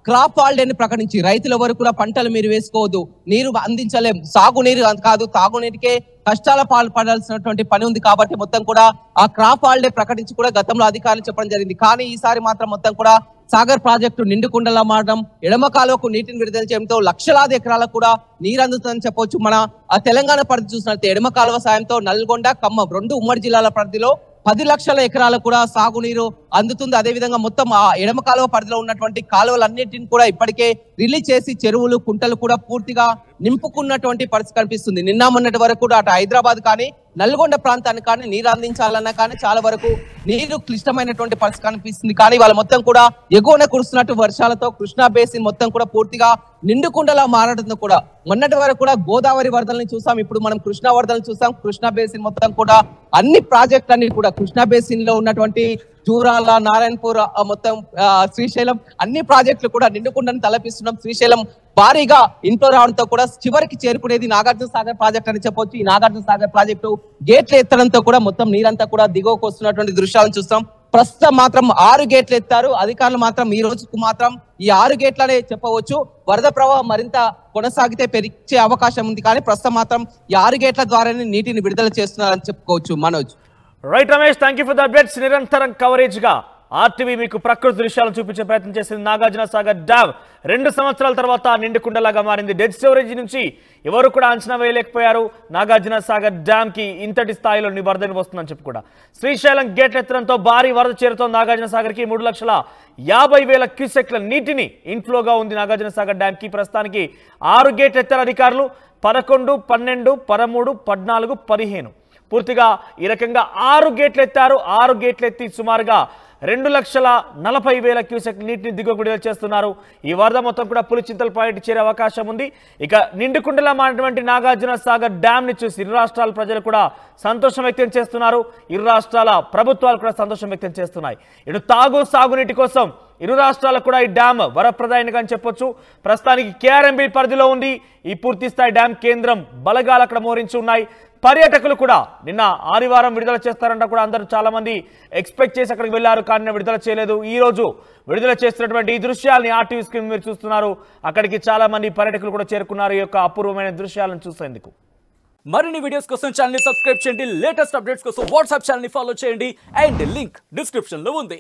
క్రాప్ హాలిడేని ప్రకటించి రైతుల వరకు కూడా పంటలు మీరు వేసుకోవద్దు నీరు అందించలేం సాగునీరు కాదు తాగునీటికే కష్టాల పాలు పడాల్సినటువంటి పని ఉంది కాబట్టి మొత్తం కూడా ఆ క్రాప్ హాలిడే ప్రకటించి కూడా గతంలో అధికారులు చెప్పడం జరిగింది కానీ ఈసారి మాత్రం మొత్తం కూడా సాగర్ ప్రాజెక్టు నిండుకుండలా మారడం ఎడమ కాలువకు నీటిని విడుదల చేయడంతో లక్షలాది ఎకరాలకు కూడా నీరు అందుతుందని చెప్పొచ్చు మన ఆ తెలంగాణ పరిధి చూసినట్లయితే ఎడమ కాలువ సాయంతో నల్గొండ ఖమ్మం రెండు ఉమ్మడి జిల్లాల పరిధిలో పది లక్షల ఎకరాలకు కూడా సాగునీరు అందుతుంది అదే విధంగా మొత్తం ఆ ఎడమ కాలువ పరిధిలో ఉన్నటువంటి కాలువలన్నిటిని కూడా ఇప్పటికే రిలీజ్ చేసి చెరువులు కుంటలు కూడా పూర్తిగా నింపుకున్నటువంటి పరిస్థితి కనిపిస్తుంది నిన్న మొన్నటి వరకు కూడా అటు హైదరాబాద్ కానీ నల్గొండ ప్రాంతానికి కానీ నీరు అందించాలన్నా కానీ చాలా వరకు నీరు క్లిష్టమైనటువంటి పరిస్థితి కనిపిస్తుంది కానీ వాళ్ళ మొత్తం కూడా ఎగువన కురుస్తున్నట్టు వర్షాలతో కృష్ణా బేసిన్ మొత్తం కూడా పూర్తిగా నిండుకుండలా మారడంతో కూడా మొన్నటి వరకు కూడా గోదావరి వరదల్ని చూసాం ఇప్పుడు మనం కృష్ణా వరదలను చూసాం కృష్ణా బేసిన్ మొత్తం కూడా అన్ని ప్రాజెక్టులన్నీ కూడా కృష్ణా బేసిన్ లో ఉన్నటువంటి జూరాల నారాయణపూర్ ఆ, మొత్తం ఆ, శ్రీశైలం అన్ని ప్రాజెక్టులు కూడా నిండుకుండని తలపిస్తున్నాం శ్రీశైలం భారీగా ఇంట్లో రావడంతో కూడా చివరికి చేరుకునేది నాగార్జున సాగర్ ప్రాజెక్ట్ అని చెప్పొచ్చు ఈ నాగార్జున సాగర్ ప్రాజెక్టు గేట్లు ఎత్తడంతో కూడా మొత్తం నీరంతా కూడా దిగువకు వస్తున్నటువంటి దృశ్యాలను చూస్తాం ప్రస్తుతం మాత్రం ఆరు గేట్లు ఎత్తారు అధికారులు మాత్రం ఈ రోజుకు మాత్రం ఈ ఆరు గేట్లనే చెప్పవచ్చు వరద ప్రవాహం మరింత కొనసాగితే పెరిగే అవకాశం ఉంది కానీ ప్రస్తుతం మాత్రం ఈ ఆరు గేట్ల ద్వారానే నీటిని విడుదల చేస్తున్నారని చెప్పుకోవచ్చు Manoj right Ramesh thank you for the updates నిరంతరం కవరేజ్ గా ఆర్టీవీ మీకు ప్రకృతి దృశ్యాలను చూపించే ప్రయత్నం చేసింది నాగార్జున సాగర్ డ్యామ్ రెండు సంవత్సరాల తర్వాత నిండుకుండలాగా మారింది డెడ్ స్టోరేజ్ నుంచి ఎవరు కూడా అంచనా వేయలేకపోయారు నాగార్జున సాగర్ డ్యామ్ కి ఇంతటి స్థాయిలో ని వరదని వస్తుందని చెప్పి కూడా శ్రీశైలం గేట్ ఎత్తడంతో భారీ వరద చేరుతోంది నాగార్జున సాగర్ కి మూడు లక్షల యాభై వేల క్యూసెక్ల నీటిని ఇన్ఫ్లోగా ఉంది నాగార్జున సాగర్ డ్యామ్ కి ప్రస్తుతానికి ఆరు గేట్ ఎత్తారు అధికారులు పదకొండు పన్నెండు పదమూడు పద్నాలుగు పదిహేను పూర్తిగా ఈ రకంగా ఆరు గేట్లు ఎత్తారు ఆరు గేట్లు ఎత్తి సుమారుగా రెండు లక్షల నలభై వేల క్యూసెక్ నీటిని దిగువ విడుదల చేస్తున్నారు ఈ వరద మొత్తం కూడా పులిచింతల పాయింట్ చేరే అవకాశం ఉంది ఇక నిండుకుండలా మారినటువంటి నాగార్జున సాగర్ డ్యామ్ ని చూసి ఇరు రాష్ట్రాల ప్రజలు కూడా సంతోషం వ్యక్తం చేస్తున్నారు ఇరు రాష్ట్రాల ప్రభుత్వాలు కూడా సంతోషం వ్యక్తం చేస్తున్నాయి ఇటు తాగు సాగునీటి కోసం ఇరు రాష్ట్రాలకు కూడా ఈ డ్యామ్ వరప్రదాయనిగా అని చెప్పొచ్చు ప్రస్తుతానికి కేఆర్ఎంబి పరిధిలో ఉంది ఈ పూర్తి స్థాయి డ్యామ్ కేంద్రం బలగాలు అక్కడ మోరించి ఉన్నాయి పర్యాటకులు కూడా నిన్న ఆదివారం విడుదల చేస్తారంట కూడా అందరూ చాలా మంది ఎక్స్పెక్ట్ చేసి అక్కడికి వెళ్ళారు కానీ విడుదల చేయలేదు ఈ రోజు విడుదల చేస్తున్నటువంటి ఈ దృశ్యాలని ఆర్టీవీ స్క్రీన్ మీరు చూస్తున్నారు అక్కడికి చాలా మంది పర్యాటకులు కూడా చేరుకున్నారు ఈ యొక్క అపూర్వమైన దృశ్యాలను చూసేందుకు మరిన్ని వీడియోస్ కోసం ఛానల్ సబ్స్క్రైబ్ చేయండి లేటెస్ట్ అప్డేట్స్ కోసం వాట్సాప్ ఛానల్ ఫాలో చేయండి అండ్ లింక్ డిస్క్రిప్షన్ లో ఉంది